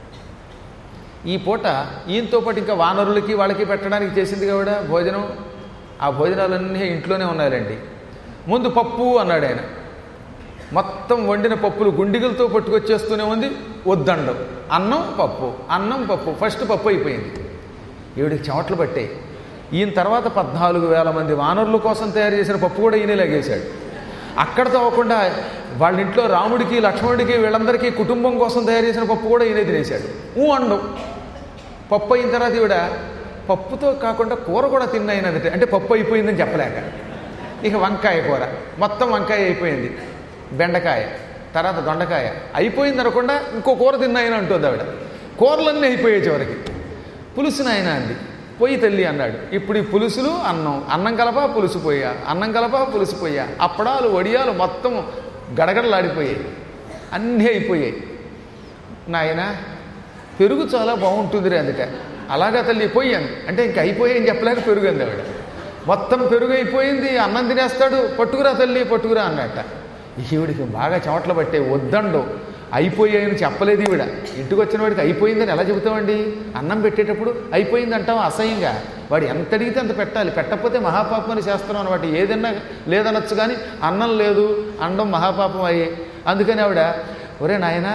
ఈ పూట ఈయనతో పాటు ఇంకా వానరులకి వాళ్ళకి పెట్టడానికి చేసింది కాబట్టి భోజనం ఆ భోజనాలన్నీ ఇంట్లోనే ఉన్నాయండి ముందు పప్పు అన్నాడు ఆయన మొత్తం వండిన పప్పులు గుండిగలతో పట్టుకొచ్చేస్తూనే ఉంది వద్దండం అన్నం పప్పు అన్నం పప్పు ఫస్ట్ పప్పు అయిపోయింది ఈవిడికి చెమటలు పట్టాయి ఈయన తర్వాత పద్నాలుగు వేల మంది వానరుల కోసం తయారు చేసిన పప్పు కూడా ఈయనే లాగేశాడు అక్కడతో అవ్వకుండా వాళ్ళ ఇంట్లో రాముడికి లక్ష్మణుడికి వీళ్ళందరికీ కుటుంబం కోసం తయారు చేసిన పప్పు కూడా ఈయనే తినేశాడు ఊ అండం పప్పు అయిన తర్వాత ఈవిడ పప్పుతో కాకుండా కూర కూడా తిన్నైనది అంటే పప్పు అయిపోయిందని చెప్పలేక ఇక వంకాయ కూర మొత్తం వంకాయ అయిపోయింది బెండకాయ తర్వాత దొండకాయ అయిపోయింది అనకుండా ఇంకో కూర తిన్నాయని అంటుంది ఆవిడ కూరలన్నీ అయిపోయాయి చివరికి పులుసు నాయన అంది పొయ్యి తల్లి అన్నాడు ఇప్పుడు ఈ పులుసులు అన్నం అన్నం కలప పులుసు పోయా అన్నం కలప పులుసు పోయా అప్పడాలు వడియాలు మొత్తం గడగడలాడిపోయాయి అన్నీ అయిపోయాయి నాయన పెరుగు చాలా బాగుంటుంది రే అందుట అలాగా తల్లి పోయాను అంటే ఇంక అయిపోయాయి అని చెప్పలేక పెరుగు అంది ఆవిడ మొత్తం పెరుగు అయిపోయింది అన్నం తినేస్తాడు పట్టుకురా తల్లి పట్టుకురా అన్నట్ట ఈవిడికి బాగా చెమటలు పట్టే వద్దండు అయిపోయాయని చెప్పలేదు ఈవిడ ఇంటికి వచ్చిన వాడికి అయిపోయిందని ఎలా చెబుతామండి అన్నం పెట్టేటప్పుడు అయిపోయింది అంటాం అసహ్యంగా వాడు ఎంత అడిగితే అంత పెట్టాలి పెట్టకపోతే మహాపాపం అని శాస్త్రం అనమాట ఏదన్నా లేదనొచ్చు కానీ అన్నం లేదు అండం మహాపాపం అయ్యే అందుకని ఆవిడ ఒరే నాయనా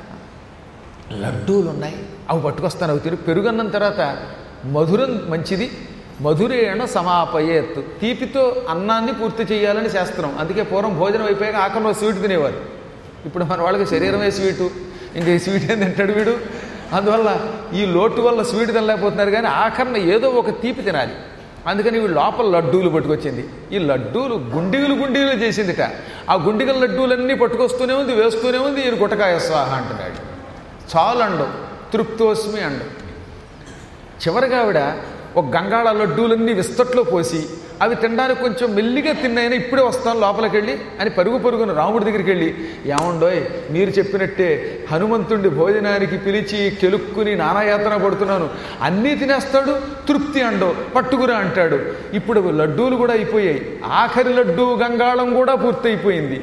లడ్డూలు ఉన్నాయి అవి పట్టుకొస్తాను అవి తిని పెరుగన్నం తర్వాత మధురం మంచిది మధురేణ సమాపయేత్ తీపితో అన్నాన్ని పూర్తి చేయాలని శాస్త్రం అందుకే పూర్వం భోజనం అయిపోయాక ఆఖరిలో స్వీట్ తినేవారు ఇప్పుడు మన వాళ్ళకి శరీరమే స్వీటు ఇంకా ఈ స్వీట్ ఏం తింటాడు వీడు అందువల్ల ఈ లోటు వల్ల స్వీట్ తినలేకపోతున్నారు కానీ ఆఖరణ ఏదో ఒక తీపి తినాలి అందుకని వీళ్ళు లోపల లడ్డూలు పట్టుకొచ్చింది ఈ లడ్డూలు గుండిగలు గుండిగలు చేసిందిట ఆ గుండిగల లడ్డూలన్నీ పట్టుకొస్తూనే ఉంది వేస్తూనే ఉంది ఈయన గుటకాయ స్వాహ అంటున్నాడు చాలు అండు తృప్తోస్మి అండు చివరిగా ఆవిడ ఒక గంగాళ లడ్డూలన్నీ విస్తట్లో పోసి అవి తినడానికి కొంచెం మెల్లిగా తిన్నాయని ఇప్పుడే వస్తాను లోపలికి వెళ్ళి అని పరుగు పరుగున రాముడి దగ్గరికి వెళ్ళి ఏమండోయ్ మీరు చెప్పినట్టే హనుమంతుడి భోజనానికి పిలిచి కెలుక్కుని నానాయాతన పడుతున్నాను అన్నీ తినేస్తాడు తృప్తి అండో పట్టుకురా అంటాడు ఇప్పుడు లడ్డూలు కూడా అయిపోయాయి ఆఖరి లడ్డూ గంగాళం కూడా పూర్తయిపోయింది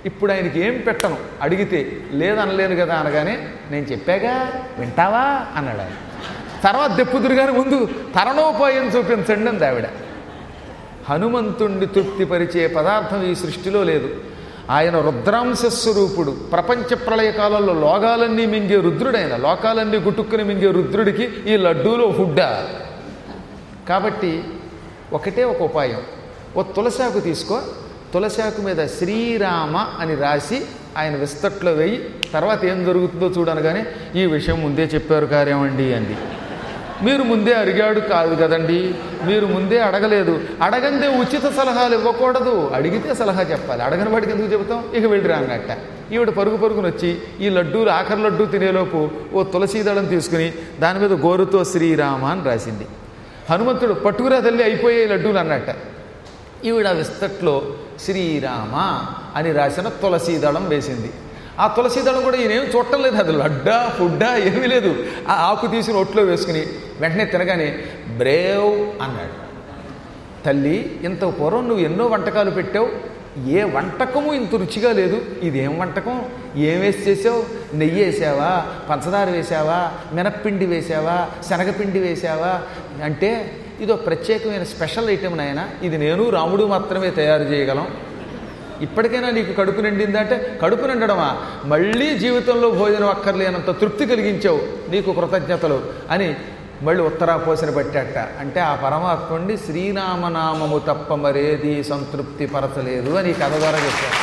ఇప్పుడు ఆయనకి ఏం పెట్టను అడిగితే లేదనలేను కదా అనగానే నేను చెప్పాగా వింటావా అన్నాడు ఆయన తర్వాత దెప్పుదురుగానే ముందు తరణోపాయం చూపించండి అంది ఆవిడ హనుమంతుణ్ణి తృప్తిపరిచే పదార్థం ఈ సృష్టిలో లేదు ఆయన రుద్రాంశ స్వరూపుడు ప్రపంచ ప్రళయ కాలంలో లోగాలన్నీ మింగే రుద్రుడైన లోకాలన్నీ గుట్టుక్కుని మింగే రుద్రుడికి ఈ లడ్డూలో హుడ్డా కాబట్టి ఒకటే ఒక ఉపాయం ఓ తులసాకు తీసుకో తులసాకు మీద శ్రీరామ అని రాసి ఆయన విస్తట్లో వేయి తర్వాత ఏం జరుగుతుందో చూడనగానే ఈ విషయం ముందే చెప్పారు కార్యమండి అంది మీరు ముందే అడిగాడు కాదు కదండి మీరు ముందే అడగలేదు అడగందే ఉచిత సలహాలు ఇవ్వకూడదు అడిగితే సలహా చెప్పాలి అడగని వాడికి ఎందుకు చెబుతాం ఇక వెళ్ళిరా అన్నట్ట ఈవిడ పరుగు పరుగున వచ్చి ఈ లడ్డూలు ఆఖరి లడ్డూ తినేలోపు ఓ తులసీ దళం తీసుకుని దాని మీద గోరుతో శ్రీరామ అని రాసింది హనుమంతుడు పట్టుకురా తల్లి అయిపోయే లడ్డూలు అన్నట్ట ఈవిడ విస్తట్లో శ్రీరామ అని రాసిన తులసీ దళం వేసింది ఆ తులసీ దళం కూడా ఈయనేం చూడటం లేదు అది లడ్డా ఫుడ్డా ఏమీ లేదు ఆ ఆకు తీసి నోట్లో వేసుకుని వెంటనే తినగానే బ్రేవ్ అన్నాడు తల్లి ఇంత పూర్వం నువ్వు ఎన్నో వంటకాలు పెట్టావు ఏ వంటకము ఇంత రుచిగా లేదు ఇదేం వంటకం ఏం వేసి చేసావు నెయ్యి వేసావా పంచదార వేసావా మినప్పిండి వేసావా శనగపిండి వేసావా అంటే ఇదో ప్రత్యేకమైన స్పెషల్ ఐటెం నాయన ఇది నేను రాముడు మాత్రమే తయారు చేయగలం ఇప్పటికైనా నీకు కడుపు నిండిందంటే కడుపు నిండడమా మళ్ళీ జీవితంలో భోజనం అక్కర్లేనంత తృప్తి కలిగించావు నీకు కృతజ్ఞతలు అని మళ్ళీ ఉత్తరాపోసన పెట్టాట అంటే ఆ పరమాత్ముడిని శ్రీనామనామము తప్ప మరేది సంతృప్తి పరచలేదు అని ఈ కథ ద్వారా చెప్పారు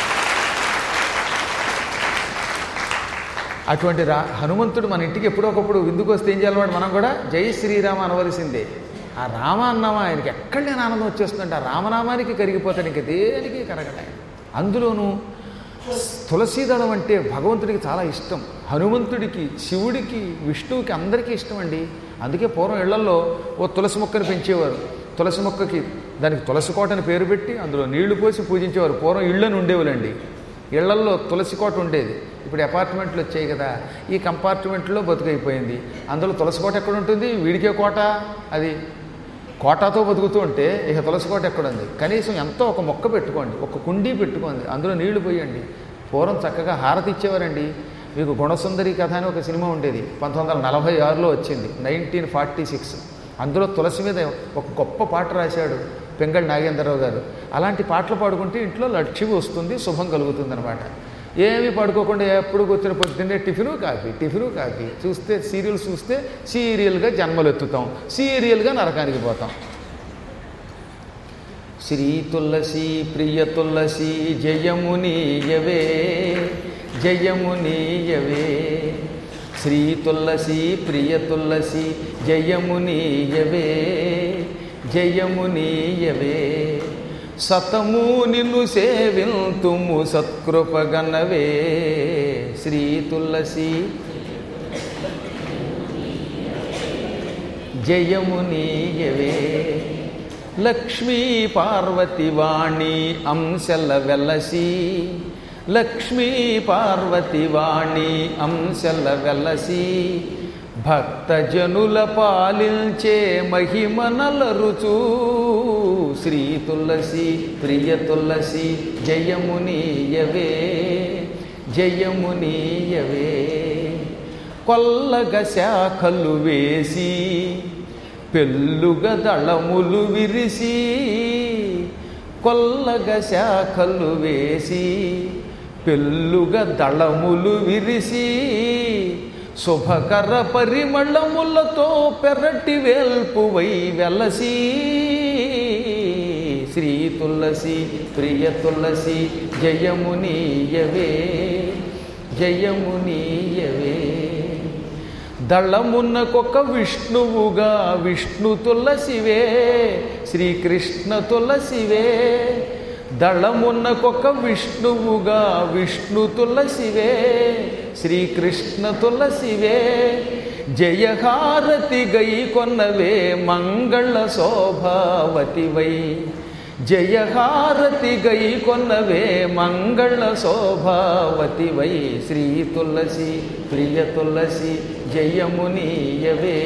అటువంటి రా హనుమంతుడు మన ఇంటికి ఎప్పుడొకప్పుడు విందుకు వస్తే ఏం చేయాలన్నమాట మనం కూడా జై శ్రీరామ అనవలసిందే ఆ రామ అన్నమా ఆయనకి ఎక్కడ లేని ఆనందం వచ్చేస్తుందంటే ఆ రామనామానికి కరిగిపోతాడు ఇంక దేనికి కరగట ఆయన. అందులోనూ తులసీదళం అంటే భగవంతుడికి చాలా ఇష్టం హనుమంతుడికి శివుడికి విష్ణువుకి అందరికీ ఇష్టం అండి అందుకే పూర్వం ఇళ్లలో ఓ తులసి మొక్కను పెంచేవారు తులసి మొక్కకి దానికి తులసి కోటని పేరు పెట్టి అందులో నీళ్లు పోసి పూజించేవారు పూర్వం ఇళ్ళని ఉండేవాళ్ళండి ఇళ్లల్లో తులసి కోట ఉండేది ఇప్పుడు అపార్ట్మెంట్లు వచ్చాయి కదా ఈ కంపార్ట్మెంట్లో బతుకైపోయింది అందులో తులసి కోట ఎక్కడ ఉంటుంది వీడికే కోట అది కోటాతో బతుకుతూ ఉంటే ఇక తులసి కోట ఎక్కడుంది కనీసం ఎంతో ఒక మొక్క పెట్టుకోండి ఒక కుండీ పెట్టుకోండి అందులో నీళ్లు పోయండి పూర్వం చక్కగా హారతి ఇచ్చేవారండి మీకు గుణసుందరి కథ అని ఒక సినిమా ఉండేది పంతొమ్మిది వందల నలభై ఆరులో వచ్చింది నైన్టీన్ ఫార్టీ సిక్స్ అందులో తులసి మీద ఒక గొప్ప పాట రాశాడు పెంగళ నాగేంద్రరావు గారు అలాంటి పాటలు పాడుకుంటే ఇంట్లో లక్ష్మి వస్తుంది శుభం కలుగుతుంది అనమాట ఏమీ పడుకోకుండా ఎప్పుడు కూర్చొని పొద్దున్నే టిఫిను కాఫీ టిఫిను కాఫీ చూస్తే సీరియల్ చూస్తే సీరియల్గా జన్మలు ఎత్తుతాం సీరియల్గా నరకానికి పోతాం శ్రీ తులసి ప్రియ తులసి జయమునీయవే జయమునీయవే శ్రీ తులసి ప్రియ తులసి జయమునీయవే జయమునీయవే సతము నిన్ను సేవింతుము సత్కృపగనవే శ్రీ తులసి జయమునీయవే లక్ష్మీ పార్వతి వాణి అంశల వెలసి లక్ష్మీ పార్వతి వాణి అంశల వెలసి భక్తజనుల పాలించే మహిమనలరుచూ శ్రీ తులసి ప్రియ తులసి జయమునీయవే జయమునీయవే కొల్లగ శాఖలు వేసి పెళ్ళుగ దళములు విరిసి కొల్లగ శాఖలు వేసి పెళ్ళుగ దళములు విరిసి శుభకర పరిమళములతో పెరటి వేల్పువై వెలసి శ్రీ తులసి ప్రియ తులసి జయమునీయవే జయమునీయవే దళమునకొక విష్ణువుగా విష్ణు తులసివే శ్రీకృష్ణ తులసివే దళమునకొక విష్ణువుగా విష్ణు తులసివే శ్రీకృష్ణ తులసివే జయహారతి గై కొన్నవే మంగళ శోభావతివై జయహారతి గై కొన్నవే మంగళ శోభావతివై శ్రీ తులసి ప్రియ తులసి జయమునీయవే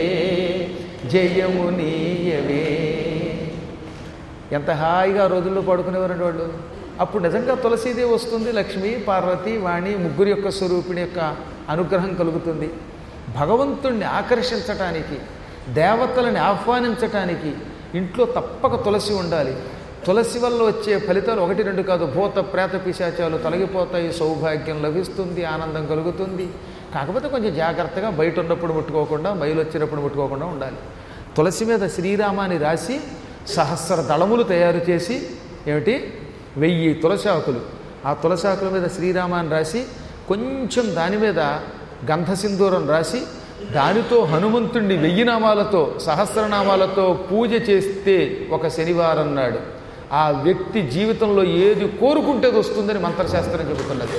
జయమునీయవే ఎంత హాయిగా ఆ రోజుల్లో పడుకునేవారండి వాళ్ళు అప్పుడు నిజంగా తులసీదేవి వస్తుంది లక్ష్మి పార్వతి వాణి ముగ్గురి యొక్క స్వరూపిణి యొక్క అనుగ్రహం కలుగుతుంది భగవంతుణ్ణి ఆకర్షించటానికి దేవతలని ఆహ్వానించటానికి ఇంట్లో తప్పక తులసి ఉండాలి తులసి వల్ల వచ్చే ఫలితాలు ఒకటి రెండు కాదు భూత ప్రేత పిశాచాలు తొలగిపోతాయి సౌభాగ్యం లభిస్తుంది ఆనందం కలుగుతుంది కాకపోతే కొంచెం జాగ్రత్తగా బయట ఉన్నప్పుడు ముట్టుకోకుండా మైలు వచ్చినప్పుడు ముట్టుకోకుండా ఉండాలి తులసి మీద శ్రీరామాని రాసి సహస్ర దళములు తయారు చేసి ఏమిటి వెయ్యి తులసాకులు ఆ తులసాకుల మీద శ్రీరామాన్ని రాసి కొంచెం దాని మీద గంధసింధూరం రాసి దానితో హనుమంతుణ్ణి వెయ్యి నామాలతో సహస్రనామాలతో పూజ చేస్తే ఒక శనివారం నాడు ఆ వ్యక్తి జీవితంలో ఏది కోరుకుంటే అది వస్తుందని మంత్రశాస్త్రం చెబుతున్నది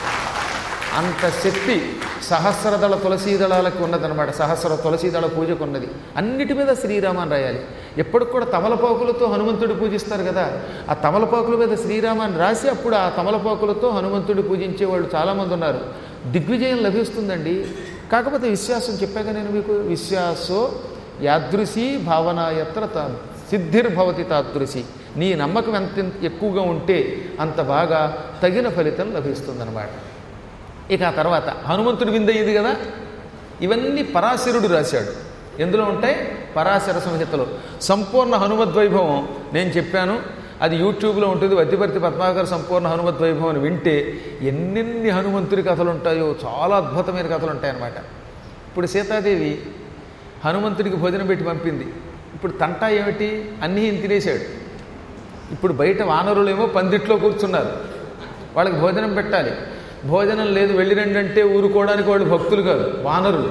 అంత శక్తి సహస్రదళ తులసీ దళాలకు ఉన్నదన్నమాట సహస్ర తులసీ దళ పూజకు ఉన్నది అన్నిటి మీద శ్రీరామాన్ని రాయాలి ఎప్పటికి కూడా తమలపాకులతో హనుమంతుడు పూజిస్తారు కదా ఆ తమలపాకుల మీద శ్రీరామాన్ని రాసి అప్పుడు ఆ తమలపాకులతో హనుమంతుడు పూజించే వాళ్ళు చాలామంది ఉన్నారు దిగ్విజయం లభిస్తుందండి కాకపోతే విశ్వాసం చెప్పాక నేను మీకు విశ్వాసో యాదృశీ భావనాయత్ర తా సిద్ధిర్భవతి తాదృశి నీ నమ్మకం ఎంత ఎక్కువగా ఉంటే అంత బాగా తగిన ఫలితం లభిస్తుందన్నమాట ఇక ఆ తర్వాత హనుమంతుడి విందయ్యేది కదా ఇవన్నీ పరాశరుడు రాశాడు ఎందులో ఉంటాయి పరాశర సంహితలో సంపూర్ణ హనుమద్వైభవం నేను చెప్పాను అది యూట్యూబ్లో ఉంటుంది వద్దిపర్తి పద్మాకర్ సంపూర్ణ హనుమద్వైభవం అని వింటే ఎన్నెన్ని హనుమంతుడి కథలు ఉంటాయో చాలా అద్భుతమైన కథలు ఉంటాయన్నమాట ఇప్పుడు సీతాదేవి హనుమంతుడికి భోజనం పెట్టి పంపింది ఇప్పుడు తంటా ఏమిటి అన్నీ ఈయన తినేశాడు ఇప్పుడు బయట వానరులేమో పందిట్లో కూర్చున్నారు వాళ్ళకి భోజనం పెట్టాలి భోజనం లేదు వెళ్ళిరండి అంటే ఊరుకోవడానికి వాళ్ళు భక్తులు కాదు వానరులు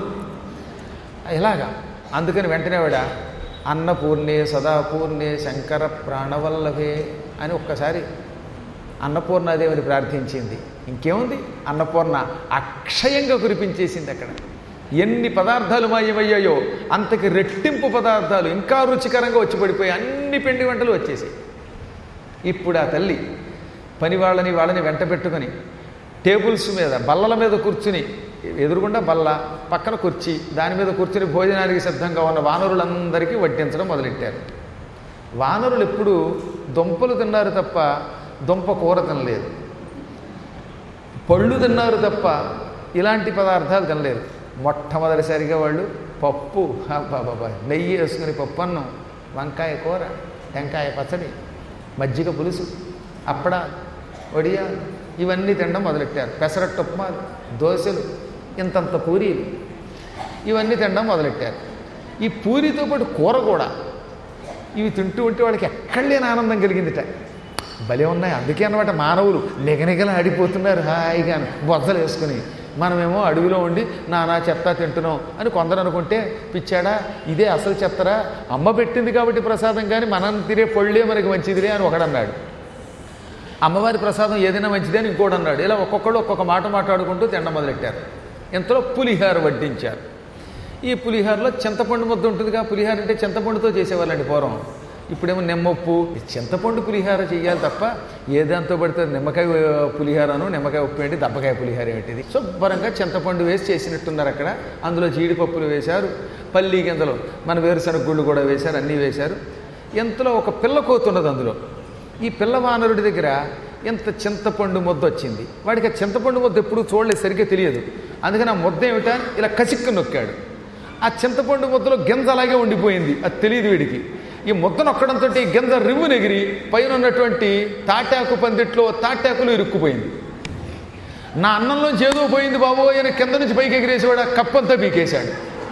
ఎలాగా అందుకని వెంటనే వాడ అన్నపూర్ణే సదాపూర్ణే శంకర ప్రాణవల్లభే అని ఒక్కసారి అన్నపూర్ణాదేవిని ప్రార్థించింది ఇంకేముంది అన్నపూర్ణ అక్షయంగా కురిపించేసింది అక్కడ ఎన్ని పదార్థాలు మాయమయ్యాయో అంతకి రెట్టింపు పదార్థాలు ఇంకా రుచికరంగా వచ్చి పడిపోయి అన్ని పిండి వంటలు వచ్చేసాయి ఇప్పుడు ఆ తల్లి పని వాళ్ళని వాళ్ళని వెంట పెట్టుకొని టేబుల్స్ మీద బల్లల మీద కూర్చుని ఎదురుగుండా బల్ల పక్కన కుర్చీ దాని మీద కూర్చుని భోజనానికి సిద్ధంగా ఉన్న వానరులందరికీ వడ్డించడం మొదలెట్టారు వానరులు ఎప్పుడు దుంపలు తిన్నారు తప్ప దుంప కూర తినలేదు పళ్ళు తిన్నారు తప్ప ఇలాంటి పదార్థాలు తినలేదు మొట్టమొదటిసారిగా వాళ్ళు పప్పు బాబా నెయ్యి వేసుకుని పప్పు అన్నం వంకాయ కూర టెంకాయ పచ్చడి మజ్జిగ పులుసు అప్పడ వడియా ఇవన్నీ తినడం మొదలెట్టారు పెసరట్టు ఉప్మాలు దోశలు ఇంతంత పూరీలు ఇవన్నీ తినడం మొదలెట్టారు ఈ పూరితో పాటు కూర కూడా ఇవి తింటూ ఉంటే వాళ్ళకి ఎక్కడ లేని ఆనందం కలిగిందిట భలే ఉన్నాయి అందుకే అన్నమాట మానవులు నిగనిగల ఆడిపోతున్నారు హాయిగా బొద్దలు వేసుకుని మనమేమో అడవిలో ఉండి నానా చెత్త తింటున్నాం అని కొందరు అనుకుంటే పిచ్చాడా ఇదే అసలు చెత్తరా అమ్మ పెట్టింది కాబట్టి ప్రసాదం కానీ మనం తినే పళ్ళే మనకి మంచిదిలే అని ఒకడన్నాడు అమ్మవారి ప్రసాదం ఏదైనా మంచిదే అని ఇంకోటి అన్నాడు ఇలా ఒక్కొక్కడు ఒక్కొక్క మాట మాట్లాడుకుంటూ తినడం మొదలెట్టారు ఇంతలో పులిహార వడ్డించారు ఈ పులిహారలో చింతపండు ముద్ద ఉంటుందిగా పులిహార అంటే చింతపండుతో చేసేవాళ్ళండి పూర్వం ఇప్పుడేమో నిమ్మప్పు చింతపండు పులిహార చేయాలి తప్ప ఏ దాంతో పడితే నిమ్మకాయ పులిహారను నిమ్మకాయ ఉప్పు ఏంటి దబ్బకాయ పులిహార ఏంటిది శుభ్రంగా చింతపండు వేసి చేసినట్టున్నారు అక్కడ అందులో జీడిపప్పులు వేశారు పల్లి గింజలు మన వేరుశనగ గుళ్ళు కూడా వేశారు అన్నీ వేశారు ఎంతలో ఒక పిల్ల కోతున్నది అందులో ఈ పిల్లవానరుడి దగ్గర ఎంత చింతపండు ముద్ద వచ్చింది వాడికి ఆ చింతపండు ముద్ద ఎప్పుడు చూడలేదు సరిగ్గా తెలియదు అందుకని ఆ ముద్ద ఏమిటా ఇలా కసిక్కు నొక్కాడు ఆ చింతపండు ముద్దలో గింజ అలాగే ఉండిపోయింది అది తెలియదు వీడికి ఈ ముద్ద నొక్కడంతో ఈ గింజ రివ్వు నెగిరి పైన ఉన్నటువంటి తాటాకు పందిట్లో తాటాకులు ఇరుక్కుపోయింది నా అన్నంలో చేదో పోయింది బాబు అని కింద నుంచి పైకి ఎగిరేసేవాడు ఆ కప్పంతా పీకేశాడు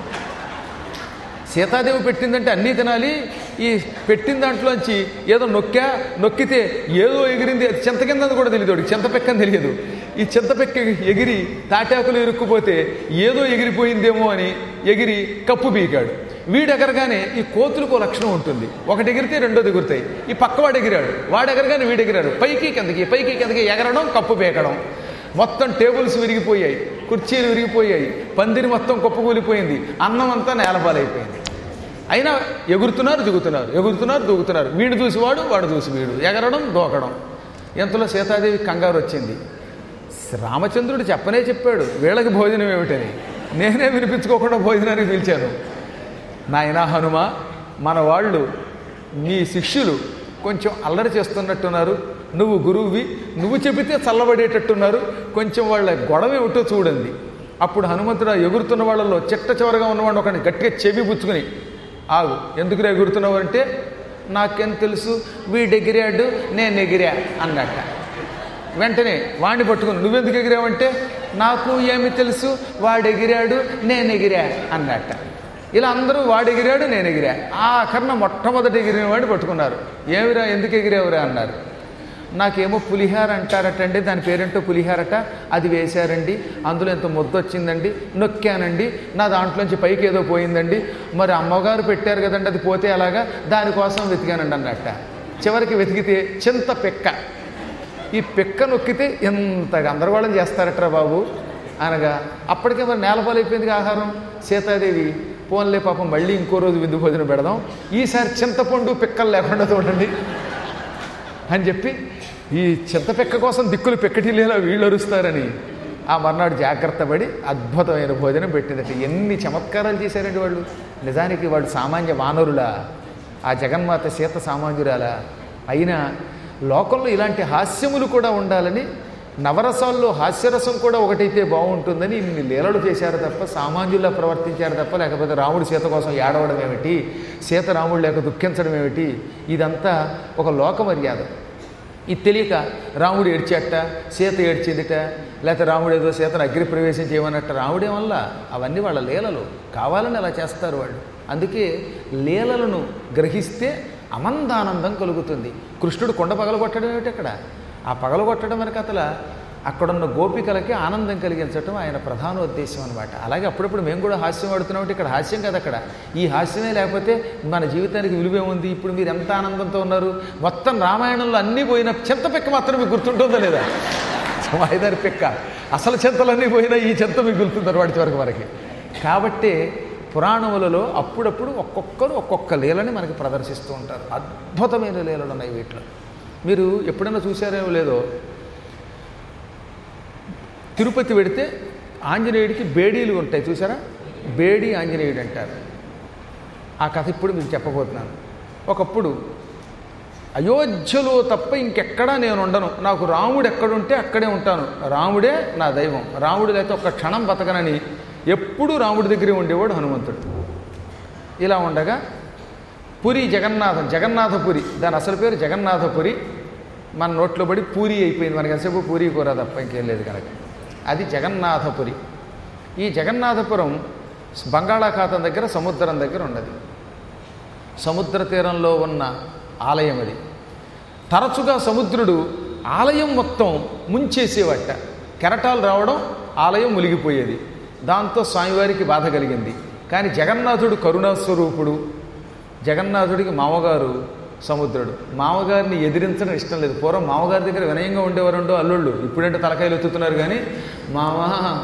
సీతాదేవి పెట్టిందంటే అన్నీ తినాలి ఈ పెట్టిన దాంట్లోంచి ఏదో నొక్కా నొక్కితే ఏదో ఎగిరింది అది చింత కింద కూడా తెలియదు వాడికి చింతపెక్కని తెలియదు ఈ చింతపెక్క ఎగిరి తాటాకులు ఇరుక్కుపోతే ఏదో ఎగిరిపోయిందేమో అని ఎగిరి కప్పు పీకాడు వీడు ఎగరగానే ఈ కోతులకు లక్షణం ఉంటుంది ఒకటి ఎగిరితే రెండోది ఎగురుతాయి ఈ పక్కవాడు ఎగిరాడు వాడు ఎగరగానే వీడు ఎగిరాడు పైకి కిందకి పైకి కిందకి ఎగరడం కప్పు పీకడం మొత్తం టేబుల్స్ విరిగిపోయాయి కుర్చీలు విరిగిపోయాయి పందిరి మొత్తం కుప్పకూలిపోయింది అన్నం అంతా నేలపాలైపోయింది అయినా ఎగురుతున్నారు దిగుతున్నారు ఎగురుతున్నారు దూకుతున్నారు వీడు చూసి వాడు వాడు చూసి వీడు ఎగరడం దూకడం ఎంతలో సీతాదేవి కంగారు వచ్చింది రామచంద్రుడు చెప్పనే చెప్పాడు వీళ్ళకి భోజనం ఏమిటని నేనే వినిపించుకోకుండా భోజనానికి పిలిచాను నాయనా హనుమ మన వాళ్ళు నీ శిష్యులు కొంచెం అల్లరి చేస్తున్నట్టున్నారు నువ్వు గురువువి నువ్వు చెబితే చల్లబడేటట్టున్నారు కొంచెం వాళ్ళ గొడవ ఏమిటో చూడండి అప్పుడు హనుమంతుడు ఆ ఎగురుతున్న వాళ్ళలో చిట్ట చివరగా ఉన్నవాడు ఒకడిని గట్టిగా చెవి పుచ్చుకుని ఆగు ఎందుకు ఎగురుతున్నావు అంటే నాకేం తెలుసు వీడు ఎగిరాడు నేను ఎగిరా అన్నట్ట వెంటనే వాడిని పట్టుకుని నువ్వెందుకు ఎగిరావంటే నాకు ఏమి తెలుసు వాడు ఎగిరాడు నేను ఎగిరా అన్నట్ట ఇలా అందరూ వాడు ఎగిరాడు నేను ఎగిరా ఆ కర్ణ మొట్టమొదటి ఎగిరిన వాడిని పట్టుకున్నారు ఏమిరా ఎందుకు ఎగిరావురా అన్నారు నాకేమో పులిహార అంటారటండి దాని పేరేంటో పులిహారట అది వేశారండి అందులో ఎంత ముద్ద వచ్చిందండి నొక్కానండి నా దాంట్లోంచి పైకి ఏదో పోయిందండి మరి అమ్మగారు పెట్టారు కదండి అది పోతే అలాగా దానికోసం వెతికానండి అన్నట్ట చివరికి వెతికితే చింత పెక్క ఈ పెక్క నొక్కితే ఎంత గందరగోళం చేస్తారట్రా బాబు అనగా అప్పటికే మరి నేలపాలైపోయింది ఆహారం సీతాదేవి పోన్లే పాపం మళ్ళీ ఇంకో రోజు విందు భోజనం పెడదాం ఈసారి చింతపండు పిక్కలు లేకుండా చూడండి అని చెప్పి ఈ చింతపెక్క కోసం దిక్కులు పెక్కటిల్లేలా వీళ్ళు అరుస్తారని ఆ మర్నాడు జాగ్రత్త పడి అద్భుతమైన భోజనం పెట్టిందట ఎన్ని చమత్కారాలు చేశారండి వాళ్ళు నిజానికి వాడు సామాన్య వానరులా ఆ జగన్మాత సీత సామాన్యురాలా అయినా లోకంలో ఇలాంటి హాస్యములు కూడా ఉండాలని నవరసాల్లో హాస్యరసం కూడా ఒకటైతే బాగుంటుందని ఇన్ని లీలలు చేశారు తప్ప సామాన్యుల్లా ప్రవర్తించారు తప్ప లేకపోతే రాముడు సీత కోసం ఏడవడం ఏమిటి సీత రాముడు లేక దుఃఖించడం ఏమిటి ఇదంతా ఒక లోక మర్యాద ఇది తెలియక రాముడు ఏడ్చేట సీత ఏడ్చిందిట లేకపోతే రాముడు ఏదో సీతను అగ్ని ప్రవేశం చేయమన్నట్ట రాముడే వల్ల అవన్నీ వాళ్ళ లీలలు కావాలని అలా చేస్తారు వాళ్ళు అందుకే లీలలను గ్రహిస్తే అమందానందం కలుగుతుంది కృష్ణుడు కొండ పగలగొట్టడం ఏమిటి అక్కడ ఆ పగలగొట్టడం వెనక అతల అక్కడున్న గోపికలకి ఆనందం కలిగించడం ఆయన ప్రధాన ఉద్దేశం అనమాట అలాగే అప్పుడప్పుడు మేము కూడా హాస్యం ఆడుతున్నాం ఇక్కడ హాస్యం కాదు అక్కడ ఈ హాస్యమే లేకపోతే మన జీవితానికి విలువే ఉంది ఇప్పుడు మీరు ఎంత ఆనందంతో ఉన్నారు మొత్తం రామాయణంలో అన్నీ పోయిన చింత పెక్క మాత్రం మీకు గుర్తుంటుందో లేదా వాయిదారి పెక్క అసలు చింతలన్నీ పోయినా ఈ చింత మీకు గుర్తుంటారు వాటి వరకు వరకు కాబట్టి పురాణములలో అప్పుడప్పుడు ఒక్కొక్కరు ఒక్కొక్క లీలని మనకి ప్రదర్శిస్తూ ఉంటారు అద్భుతమైన లీలలు ఉన్నాయి వీటిలో మీరు ఎప్పుడైనా చూసారో లేదో తిరుపతి వెడితే ఆంజనేయుడికి బేడీలు ఉంటాయి చూసారా బేడీ ఆంజనేయుడు అంటారు ఆ కథ ఇప్పుడు మీకు చెప్పబోతున్నాను ఒకప్పుడు అయోధ్యలో తప్ప ఇంకెక్కడా నేను ఉండను నాకు రాముడు ఎక్కడుంటే అక్కడే ఉంటాను రాముడే నా దైవం రాముడు లేకపోతే ఒక్క క్షణం బతకనని ఎప్పుడూ రాముడి దగ్గరే ఉండేవాడు హనుమంతుడు ఇలా ఉండగా పురి జగన్నాథం జగన్నాథపురి దాని అసలు పేరు జగన్నాథపురి మన నోట్లో పడి పూరి అయిపోయింది మనకి ఎంతసేపు పూరి కూర తప్ప ఇంకేం లేదు కనుక అది జగన్నాథపురి ఈ జగన్నాథపురం బంగాళాఖాతం దగ్గర సముద్రం దగ్గర ఉన్నది సముద్ర తీరంలో ఉన్న ఆలయం అది తరచుగా సముద్రుడు ఆలయం మొత్తం ముంచేసేవట కెరటాలు రావడం ఆలయం మునిగిపోయేది దాంతో స్వామివారికి బాధ కలిగింది కానీ జగన్నాథుడు కరుణాస్వరూపుడు జగన్నాథుడికి మామగారు సముద్రుడు మామగారిని ఎదిరించడం ఇష్టం లేదు పూర్వం మామగారి దగ్గర వినయంగా ఉండేవారుండో అల్లుళ్ళు ఇప్పుడంటే తలకాయలు ఎత్తుతున్నారు కానీ మామ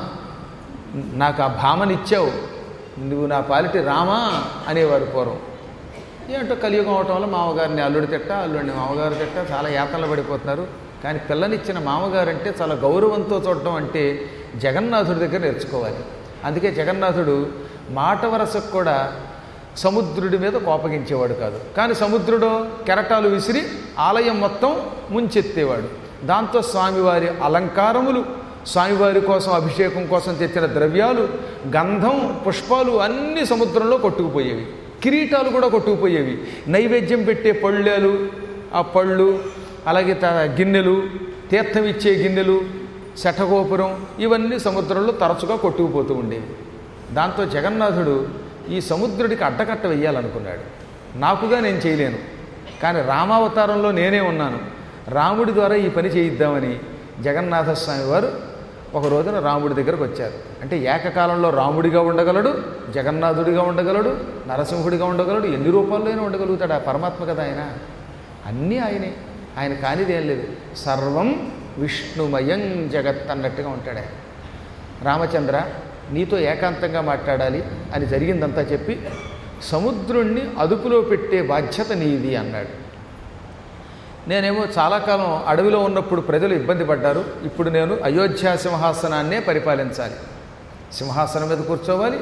నాకు ఆ భామనిచ్చావు నువ్వు నా పాలిటి రామా అనేవారు పూర్వం ఏంటో కలియుగం అవటం వల్ల మామగారిని అల్లుడి తిట్ట అల్లుడిని మామగారు తిట్ట చాలా యాతనలు పడిపోతున్నారు కానీ పిల్లనిచ్చిన మామగారు అంటే చాలా గౌరవంతో చూడటం అంటే జగన్నాథుడి దగ్గర నేర్చుకోవాలి అందుకే జగన్నాథుడు మాట వరసకు కూడా సముద్రుడి మీద కోపగించేవాడు కాదు కానీ సముద్రుడు కెరటాలు విసిరి ఆలయం మొత్తం ముంచెత్తేవాడు దాంతో స్వామివారి అలంకారములు స్వామివారి కోసం అభిషేకం కోసం తెచ్చిన ద్రవ్యాలు గంధం పుష్పాలు అన్ని సముద్రంలో కొట్టుకుపోయేవి కిరీటాలు కూడా కొట్టుకుపోయేవి నైవేద్యం పెట్టే పళ్ళేలు ఆ పళ్ళు అలాగే త గిన్నెలు తీర్థం ఇచ్చే గిన్నెలు శఠగోపురం ఇవన్నీ సముద్రంలో తరచుగా కొట్టుకుపోతూ ఉండేవి దాంతో జగన్నాథుడు ఈ సముద్రుడికి అడ్డకట్ట వెయ్యాలనుకున్నాడు నాకుగా నేను చేయలేను కానీ రామావతారంలో నేనే ఉన్నాను రాముడి ద్వారా ఈ పని చేయిద్దామని జగన్నాథస్వామి వారు ఒక రోజున రాముడి దగ్గరకు వచ్చారు అంటే ఏకకాలంలో రాముడిగా ఉండగలడు జగన్నాథుడిగా ఉండగలడు నరసింహుడిగా ఉండగలడు ఎన్ని రూపాల్లోనే ఉండగలుగుతాడు ఆ పరమాత్మ కదా ఆయన అన్నీ ఆయనే ఆయన కానిదేం లేదు సర్వం విష్ణుమయం జగత్ అన్నట్టుగా ఉంటాడు ఆయన రామచంద్ర నీతో ఏకాంతంగా మాట్లాడాలి అని జరిగిందంతా చెప్పి సముద్రుణ్ణి అదుపులో పెట్టే బాధ్యత నీది అన్నాడు నేనేమో చాలా కాలం అడవిలో ఉన్నప్పుడు ప్రజలు ఇబ్బంది పడ్డారు ఇప్పుడు నేను అయోధ్య సింహాసనాన్నే పరిపాలించాలి సింహాసనం మీద కూర్చోవాలి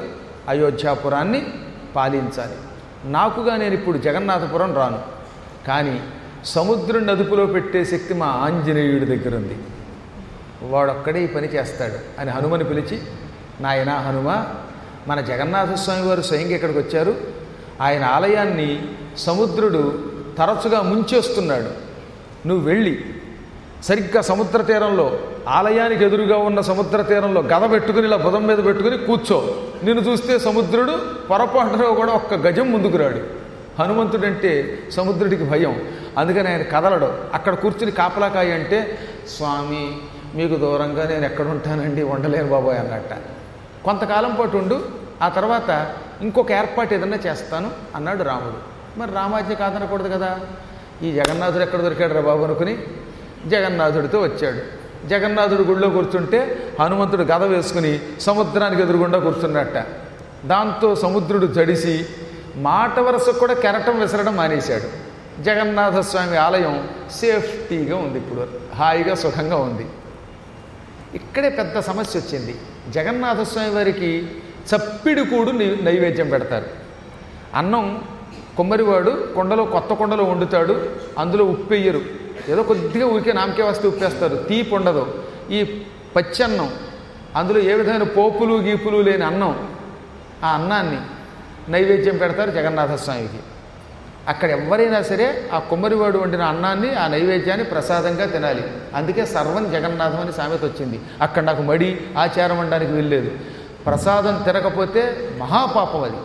అయోధ్యాపురాన్ని పాలించాలి నాకుగా నేను ఇప్పుడు జగన్నాథపురం రాను కానీ సముద్రుని అదుపులో పెట్టే శక్తి మా ఆంజనేయుడి దగ్గర ఉంది వాడొక్కడే ఈ పని చేస్తాడు అని హనుమని పిలిచి నాయనా హనుమ మన జగన్నాథ స్వామి వారు స్వయంగా ఇక్కడికి వచ్చారు ఆయన ఆలయాన్ని సముద్రుడు తరచుగా ముంచేస్తున్నాడు నువ్వు వెళ్ళి సరిగ్గా సముద్ర తీరంలో ఆలయానికి ఎదురుగా ఉన్న సముద్ర తీరంలో గద పెట్టుకుని ఇలా బుధం మీద పెట్టుకుని కూర్చో నిన్ను చూస్తే సముద్రుడు పొరపాటులో కూడా ఒక్క గజం ముందుకు రాడు హనుమంతుడంటే సముద్రుడికి భయం అందుకని ఆయన కదలడు అక్కడ కూర్చుని కాపలాకాయ అంటే స్వామి మీకు దూరంగా నేను ఎక్కడ ఉంటానండి ఉండలేను బాబోయ్ అన్నట్ట కొంతకాలం పాటు ఉండు ఆ తర్వాత ఇంకొక ఏర్పాటు ఏదన్నా చేస్తాను అన్నాడు రాముడు మరి రామాజ్ఞ కాదనకూడదు కదా ఈ జగన్నాథుడు ఎక్కడ దొరికాడు రా బాబు అనుకుని జగన్నాథుడితో వచ్చాడు జగన్నాథుడు గుళ్ళో కూర్చుంటే హనుమంతుడు గద వేసుకుని సముద్రానికి ఎదురుగుండా కూర్చున్నట్ట దాంతో సముద్రుడు జడిసి మాట వరుసకు కూడా కెరటం విసరడం మానేశాడు జగన్నాథ స్వామి ఆలయం సేఫ్టీగా ఉంది ఇప్పుడు హాయిగా సుఖంగా ఉంది ఇక్కడే పెద్ద సమస్య వచ్చింది జగన్నాథ స్వామి వారికి చప్పిడి కూడు నై- నైవేద్యం పెడతారు అన్నం కొమ్మరివాడు కొండలో కొత్త కొండలో వండుతాడు అందులో ఉప్పు వేయరు ఏదో కొద్దిగా ఊరికే నామకే వస్తే ఉప్పేస్తారు తీపి ఉండదు ఈ పచ్చి అన్నం అందులో ఏ విధమైన పోపులు గీపులు లేని అన్నం ఆ అన్నాన్ని నైవేద్యం పెడతారు జగన్నాథ స్వామికి అక్కడ ఎవరైనా సరే ఆ కుమ్మరివాడు వండిన అన్నాన్ని ఆ నైవేద్యాన్ని ప్రసాదంగా తినాలి అందుకే సర్వం జగన్నాథం అని సామెత వచ్చింది అక్కడ నాకు మడి ఆచారం అనడానికి వెళ్ళలేదు ప్రసాదం తినకపోతే మహాపాపం అది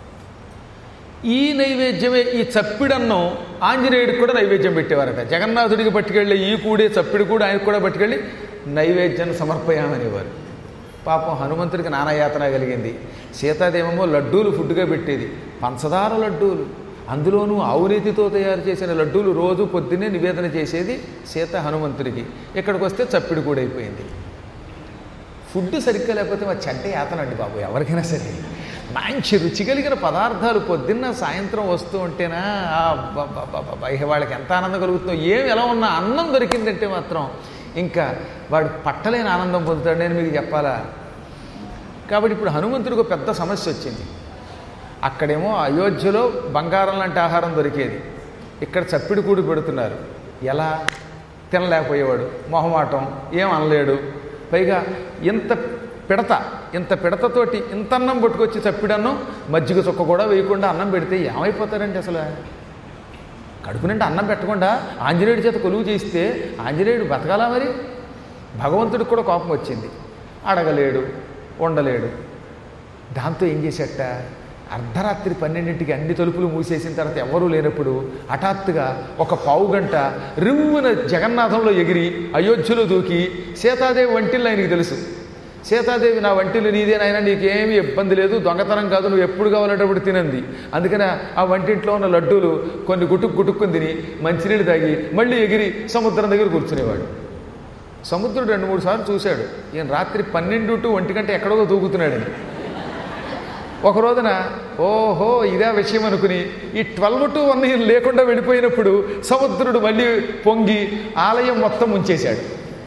ఈ నైవేద్యమే ఈ చప్పిడన్నం ఆంజనేయుడికి కూడా నైవేద్యం పెట్టేవారట జగన్నాథుడికి పట్టుకెళ్ళి ఈ కూడే చప్పిడి కూడా ఆయనకు కూడా పట్టుకెళ్ళి నైవేద్యం సమర్పయామనేవారు పాపం హనుమంతుడికి నానాయాతన కలిగింది సీతాదేమో లడ్డూలు ఫుడ్గా పెట్టేది పంచదార లడ్డూలు అందులోనూ ఆవురీతితో తయారు చేసిన లడ్డూలు రోజు పొద్దున్నే నివేదన చేసేది సీత హనుమంతుడికి ఇక్కడికి వస్తే చప్పిడి కూడా అయిపోయింది ఫుడ్ సరిగ్గా లేకపోతే మా చెడ్డ యాతన అండి బాబు ఎవరికైనా సరే మంచి రుచి కలిగిన పదార్థాలు పొద్దున్న సాయంత్రం వస్తూ ఉంటేనా ఆ అబ్బబ్బబ్బబ్బబ్బ, ఇక వాళ్ళకి ఎంత ఆనందం కలుగుతుందో ఏం ఎలా ఉన్నా అన్నం దొరికిందంటే మాత్రం ఇంకా వాడు పట్టలేని ఆనందం పొందుతాడు నేను మీకు చెప్పాలా కాబట్టి ఇప్పుడు హనుమంతుడికి ఒక పెద్ద సమస్య వచ్చింది అక్కడేమో అయోధ్యలో బంగారం లాంటి ఆహారం దొరికేది ఇక్కడ చప్పిడి కూడి పెడుతున్నారు ఎలా తినలేకపోయేవాడు మొహమాటం ఏం అనలేడు పైగా ఇంత పిడత ఇంత పిడతతోటి ఇంత అన్నం పట్టుకొచ్చి చప్పిడన్నం మజ్జిగ చుక్క కూడా వేయకుండా అన్నం పెడితే ఏమైపోతారండి అసలు కడుపు నిండా అన్నం పెట్టకుండా ఆంజనేయుడి చేత కొలువు చేయిస్తే ఆంజనేయుడు బతకాలా మరి భగవంతుడికి కూడా కోపం వచ్చింది అడగలేడు ఉండలేడు దాంతో ఏం చేసేట అర్ధరాత్రి పన్నెండింటికి అన్ని తలుపులు మూసేసిన తర్వాత ఎవరూ లేనప్పుడు హఠాత్తుగా ఒక పావు గంట రివ్వున జగన్నాథంలో ఎగిరి అయోధ్యలో దూకి సీతాదేవి వంటిల్లు ఆయనకి తెలుసు సీతాదేవి నా వంటిల్లు నీదేనైనా నీకేమీ ఇబ్బంది లేదు దొంగతనం కాదు నువ్వు ఎప్పుడు కావాలంటప్పుడు తినంది అందుకని ఆ వంటింట్లో ఉన్న లడ్డూలు కొన్ని గుటుకు గుటుక్కుని తిని మంచినీళ్ళు తాగి మళ్ళీ ఎగిరి సముద్రం దగ్గర కూర్చునేవాడు సముద్రుడు రెండు మూడు సార్లు చూశాడు ఈయన రాత్రి పన్నెండు టు ఒంటి గంట ఎక్కడో దూకుతున్నాడని ఒక రోజున ఓహో ఇదే విషయం అనుకుని ఈ ట్వెల్వ్ టు వన్ ఈయన లేకుండా వెళ్ళిపోయినప్పుడు సముద్రుడు మళ్ళీ పొంగి ఆలయం మొత్తం ముంచేశాడు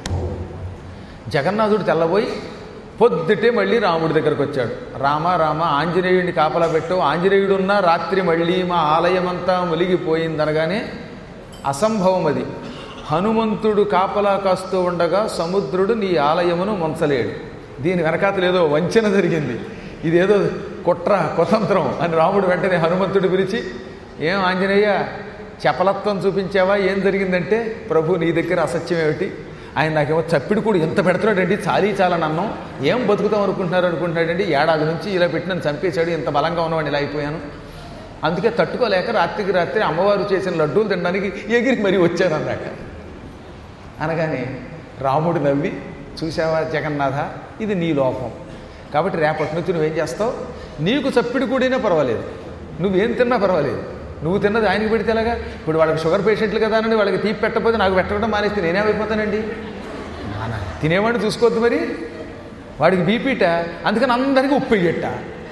జగన్నాథుడు తెల్లబోయి పొద్దుటే మళ్ళీ రాముడి దగ్గరకు వచ్చాడు రామ రామ ఆంజనేయుడిని కాపలా పెట్టు ఆంజనేయుడున్న రాత్రి మళ్ళీ మా ఆలయమంతా మునిగిపోయిందనగానే అసంభవం అది హనుమంతుడు కాపలా కాస్తూ ఉండగా సముద్రుడు నీ ఆలయమును ముంచలేడు దీని వెనకాతలేదో వంచన జరిగింది ఇదేదో కుట్ర కుతంత్రం అని రాముడు వెంటనే హనుమంతుడు పిలిచి ఏం ఆంజనేయ చపలత్వం చూపించావా ఏం జరిగిందంటే ప్రభు నీ దగ్గర అసత్యం ఏమిటి ఆయన నాకేమో చప్పిడి కూడా ఎంత పెడుతున్నాడండి చాలీ చాలని అన్నం ఏం బతుకుతాం అనుకుంటున్నారు అనుకుంటున్నాడండి ఏడాది నుంచి ఇలా పెట్టి నన్ను చంపేశాడు ఇంత బలంగా ఉన్నవాడిని ఇలా అయిపోయాను అందుకే తట్టుకోలేక రాత్రికి రాత్రి అమ్మవారు చేసిన లడ్డూలు తినడానికి ఎగిరి మరీ వచ్చాను అన్నాక అనగానే రాముడు నవ్వి చూసావా జగన్నాథ ఇది నీ లోపం కాబట్టి రేపటి నుంచి నువ్వేం చేస్తావు నీకు చప్పిడి కూడినా పర్వాలేదు నువ్వేం తిన్నా పర్వాలేదు నువ్వు తిన్నది ఆయనకి పెడితే ఎలాగా ఇప్పుడు వాళ్ళకి షుగర్ పేషెంట్లు కదా అని వాళ్ళకి తీపి పెట్టకపోతే నాకు పెట్టడం మానేస్తే నేనేమైపోతానండి నాన్న తినేవాడిని చూసుకోవద్దు మరి వాడికి బీపీట అందుకని అందరికీ ఉప్పు వేయట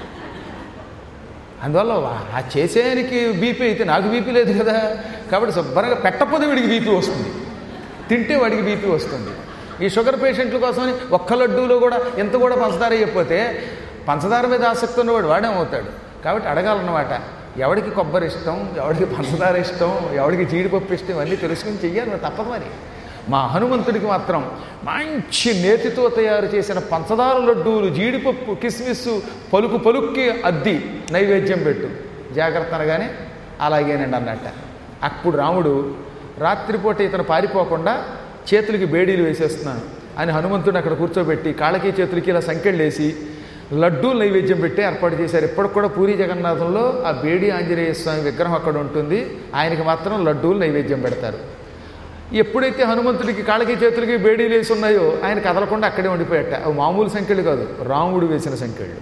అందువల్ల ఆ చేసేయనికి బీపీ అయితే నాకు బీపీ లేదు కదా కాబట్టి శుభ్రంగా పెట్టకపోతే వీడికి బీపీ వస్తుంది తింటే వాడికి బీపీ వస్తుంది ఈ షుగర్ పేషెంట్ల కోసమని ఒక్క లడ్డూలో కూడా ఎంత కూడా పంచదార అయిపోతే పంచదార మీద ఆసక్తి ఉన్నవాడు వాడేమవుతాడు కాబట్టి అడగాలన్నమాట ఎవడికి కొబ్బరి ఇష్టం ఎవడికి పంచదార ఇష్టం ఎవడికి జీడిపప్పు ఇష్టం ఇవన్నీ తెలుసుకుని చెయ్యాలి మరి తప్పదు మరి మా హనుమంతుడికి మాత్రం మంచి నేతితో తయారు చేసిన పంచదార లడ్డూలు జీడిపప్పు కిస్మిస్ పలుకు పలుక్కి అద్ది నైవేద్యం పెట్టు జాగ్రత్త అనగానే అలాగేనండి అన్నట్ట అప్పుడు రాముడు రాత్రిపూట ఇతను పారిపోకుండా చేతులకి బేడీలు వేసేస్తున్నాను అని హనుమంతుడిని అక్కడ కూర్చోబెట్టి కాళ్ళకి చేతులకి ఇలా సంఖ్యలు వేసి లడ్డూ నైవేద్యం పెట్టి ఏర్పాటు చేశారు ఇప్పటికి కూడా పూరి జగన్నాథంలో ఆ బేడి ఆంజనేయ స్వామి విగ్రహం అక్కడ ఉంటుంది ఆయనకి మాత్రం లడ్డూలు నైవేద్యం పెడతారు ఎప్పుడైతే హనుమంతుడికి కాళ్ళకి చేతులకి బేడీలు వేసి ఉన్నాయో ఆయన కదలకుండా అక్కడే ఉండిపోయట అవి మామూలు సంఖ్యలు కాదు రాముడు వేసిన సంఖ్యలు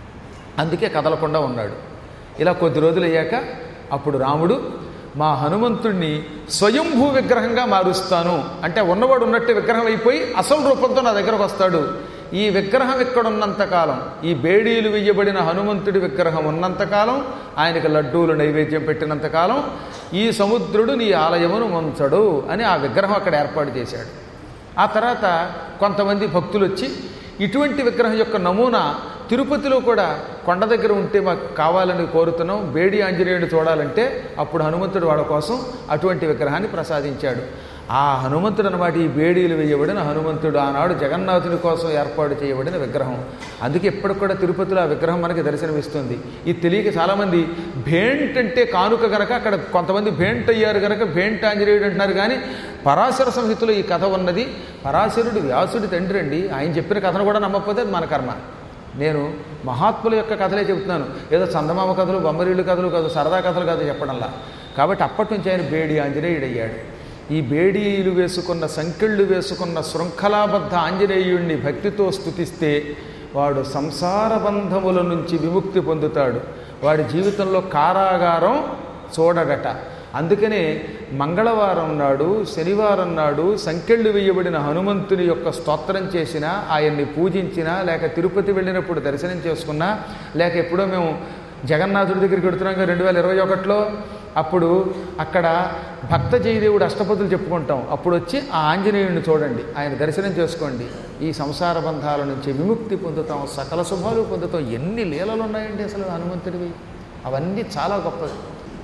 అందుకే కదలకుండా ఉన్నాడు ఇలా కొద్ది రోజులు అయ్యాక అప్పుడు రాముడు మా హనుమంతుణ్ణి స్వయంభూ విగ్రహంగా మారుస్తాను అంటే ఉన్నవాడు ఉన్నట్టు విగ్రహం అయిపోయి అసలు రూపంతో నా దగ్గరకు వస్తాడు ఈ విగ్రహం ఇక్కడ ఉన్నంతకాలం ఈ బేడీలు వెయ్యబడిన హనుమంతుడి విగ్రహం ఉన్నంతకాలం ఆయనకు లడ్డూలు నైవేద్యం పెట్టినంతకాలం ఈ సముద్రుడు నీ ఆలయమును ముంచడు అని ఆ విగ్రహం అక్కడ ఏర్పాటు చేశాడు ఆ తర్వాత కొంతమంది భక్తులు వచ్చి ఇటువంటి విగ్రహం యొక్క నమూనా తిరుపతిలో కూడా కొండ దగ్గర ఉంటే మాకు కావాలని కోరుతున్నాం బేడి ఆంజనేయుడు చూడాలంటే అప్పుడు హనుమంతుడు వాళ్ళ కోసం అటువంటి విగ్రహాన్ని ప్రసాదించాడు ఆ హనుమంతుడు అనమాట ఈ బేడీలు వేయబడిన హనుమంతుడు ఆనాడు జగన్నాథుని కోసం ఏర్పాటు చేయబడిన విగ్రహం అందుకే ఇప్పటికి కూడా తిరుపతిలో ఆ విగ్రహం మనకి దర్శనమిస్తుంది ఇది తెలియక చాలామంది భేంట్ అంటే కానుక గనక అక్కడ కొంతమంది భేంట్ అయ్యారు గనక భేంట్ ఆంజనేయుడు అంటున్నారు కానీ పరాశర సంహితలో ఈ కథ ఉన్నది పరాశరుడు వ్యాసుడి తండ్రి అండి ఆయన చెప్పిన కథను కూడా నమ్మకపోతే అది మన కర్మ నేను మహాత్ముల యొక్క కథలే చెబుతున్నాను ఏదో చందమామ కథలు బొమ్మరిళ్ళు కథలు కాదు సరదా కథలు కాదు చెప్పడంలా కాబట్టి అప్పటి నుంచి ఆయన బేడి ఆంజనేయుడయ్యాడు ఈ బేడీలు వేసుకున్న సంకెళ్ళు వేసుకున్న శృంఖలాబద్ధ ఆంజనేయుణ్ణి భక్తితో స్థుతిస్తే వాడు సంసార బంధముల నుంచి విముక్తి పొందుతాడు వాడి జీవితంలో కారాగారం చూడడట అందుకనే మంగళవారం నాడు శనివారం నాడు సంకెళ్ళు వేయబడిన హనుమంతుని యొక్క స్తోత్రం చేసినా ఆయన్ని పూజించినా లేక తిరుపతి వెళ్ళినప్పుడు దర్శనం చేసుకున్నా లేక ఎప్పుడో మేము జగన్నాథుడి దగ్గరికి వెడుతున్నాం కదా రెండు వేల ఇరవై ఒకటిలో అప్పుడు అక్కడ భక్త జయదేవుడు అష్టపదులు చెప్పుకుంటాం అప్పుడు వచ్చి ఆ ఆంజనేయుడిని చూడండి ఆయన దర్శనం చేసుకోండి ఈ సంసార బంధాల నుంచి విముక్తి పొందుతాం సకల శుభాలు పొందుతాం ఎన్ని లీలలు ఉన్నాయండి అసలు హనుమంతుడివి అవన్నీ చాలా గొప్పది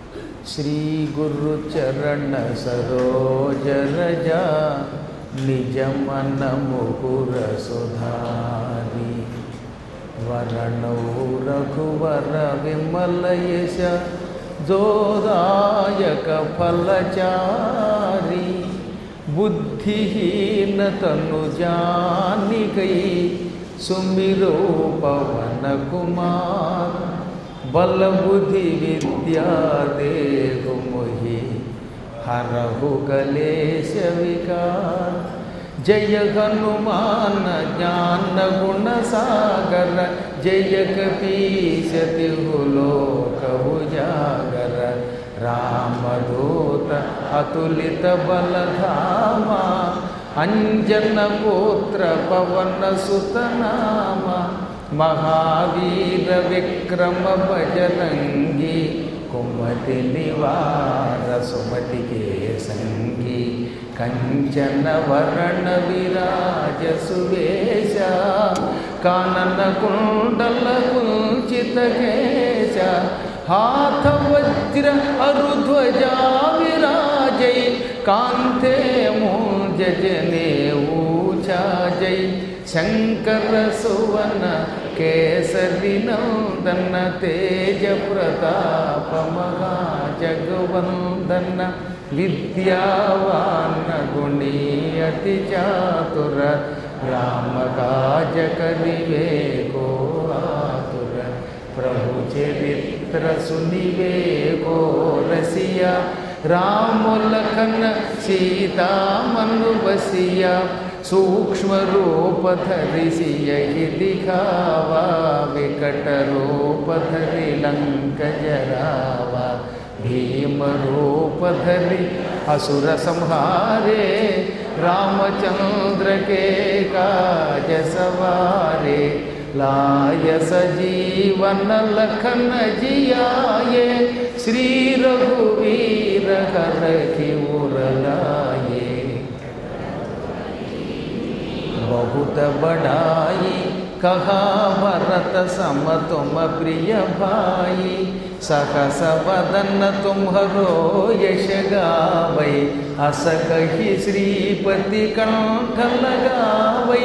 శ్రీ గురు చరణ సరోజ రజ నిజ మన ముకుర సుధారి వరణౌ రఘువర విమల యశ జోదాయక ఫలచారి బుద్ధిహీన తను జానికై సుమిరో పవన కుమార్ బల బుద్ధి విద్యా దేహు మొహి హరహు కలేశ వికార్ జయ హనుమాన జ్ఞాన గుణ సాగర జయ కపీశ తిహులోక ఉజాగర రామదూత అతులిత బలధామ అంజన పుత్ర పవన సుతనామ మహావీర విక్రమ బజరంగి కుమతి నివార సుమతికే సంగి కంచన వరణ విరాజ సువేశ కానన కుండల కుంచిత కేశ హాథ వజ్ర అరుధ్వజా విరాజై కాంతే మూజనే ఊచా జై శంకర సువన కేసరి నందన తేజ ప్రతాప మహా జగవందన విద్యావాన గుణీ అతి చాతుర రామ కాజ కరివేకో ఆతుర ప్రభు చరిత్ర సునివేకో రసియా రామ లఖన సీతా మను బసియా सूक्ष्म रूप धरि सियहि दिखावा विकट रूप धरि लंक जरावा भीम रूप धरि असुर संहारे रामचंद्र के काज सवारे लाय सजीवन लखन जियाये श्री रघुवीर हर की लाये बहुत बड़ाई कहा भरत सम तुम प्रिय भाई सहस वदन तुम्हरो यश गावै अस कही श्रीपति कंठ लगावै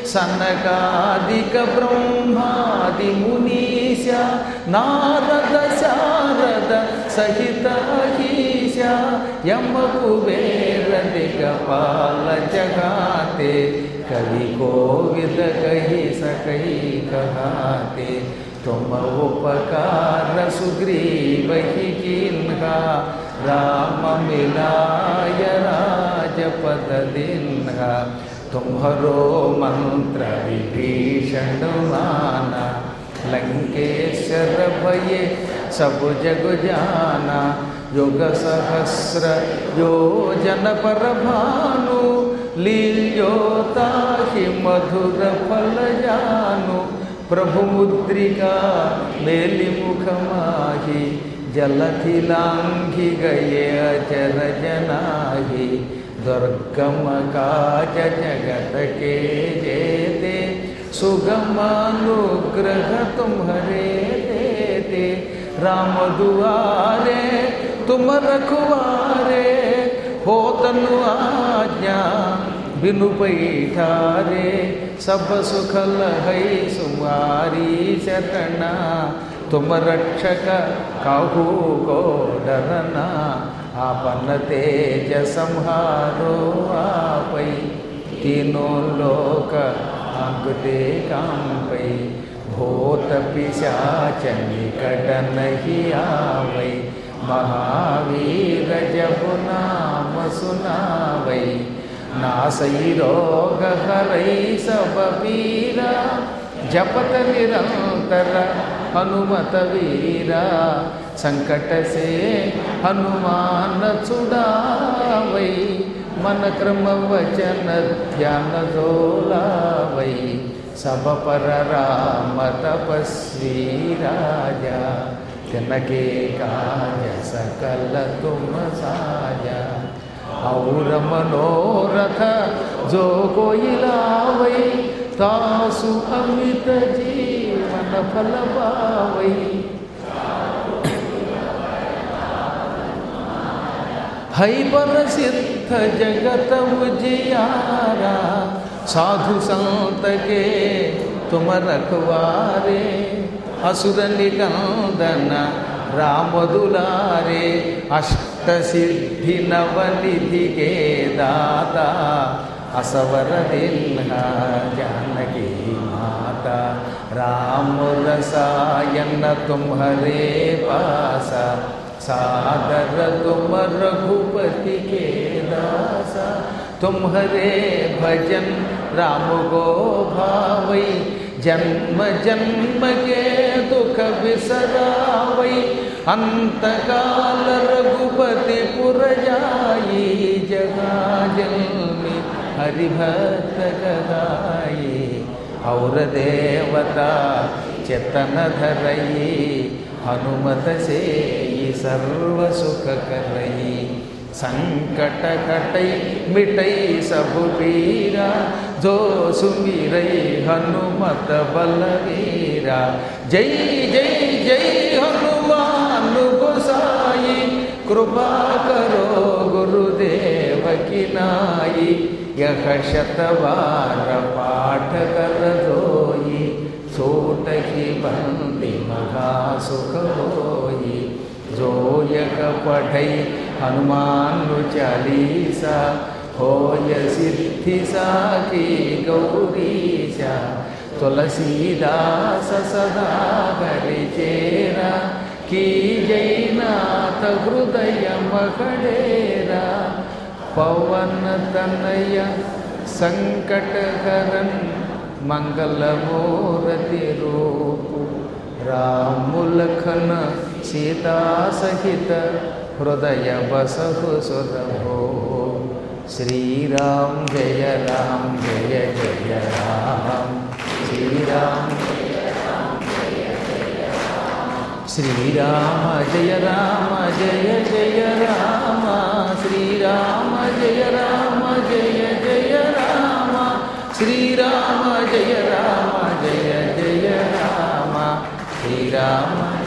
सनकादिक ब्रह्मादि मुनीशा नारद शारद सहित ईशा यम कुबेर दिगपाल जगाते कवि कोविद कही सकई कहाते तुम उपकार सुग्रीव ही किन्हा राम मिलाय राजपद दिन्हा तुम्हरो मंत्र विभीषण माना लंकेश्वर भये सब जग जाना युग सहस्र योजन पर भानु लील्योता ही मधुर फल जानु प्रभु मुद्रिका मेलि मुख माही जलधि लांघि गए अचर जनाही दुर्गम काज जगत के जेते सुगम अनुग्रह तुम्हारे देते राम दुआरे तुम रखवारे हो तनु आज्ञा बिनु पैठारे सब सुखल है सुमारी शरणा तुम रक्षक काहू को डरना आपन तेज संहारो आपै तीनों लोक आंगते काम पै भूत पिशाच निकट नहीं आवै महावीर जब नाम सुनावै नासई रोग हरै सब पीरा जपत निरंतर हनुमत वीरा संकट से हनुमान छुड़ावै मन क्रम वचन ध्यान दोलावै सब पर राम तपस्वी राजा तिनके काज सकल तुम साजा और मनोरथ जो कोई लावै तासु अमित जीवन फल पावै हई पर सिद्ध जगत उजियारा साधु संत के तुम रखवारे असुर निकंदन राम दुलारे अष्ट सिद्धि नवनिधि के दाता असवर दिन्हा जानकी माता राम रसायन तुम्हारे पासा सादर तुम रघुपति के दासा तुम्हारे भजन राम गो भावई जन्म जन्म के दुख बिसरावई अंत काल रघुपति पुर जाई जगा जन्मी हरिभक्त गदाई और देवता चेतन धरई हनुमत से सर्व सुख करई संकट कटई मिटई सब पीरा जो सुमिरई हनुमत बलवीरा जय जय जय हनुमान गोसाई कृपा करो गुरुदेव की नाई यह शतवार पाठ कर दोई सोट ही बंदी महा सुख होई जो यक पढ़ई हनुमान चालीसा होय सिद्धि साकी गौरीशा तुलसीदास सदा हरि चेरा की जयनाथ हृदय मखडेरा पवन तनय संकट हरन मंगल मूर्ति रूप राम लखन सीता सहित हृदय बसहु सुरभो श्री राम जय राम जय जय राम श्री राम श्री राम जय राम जय जय राम श्री राम जय राम जय जय राम श्री राम जय राम जय శ్రీరామ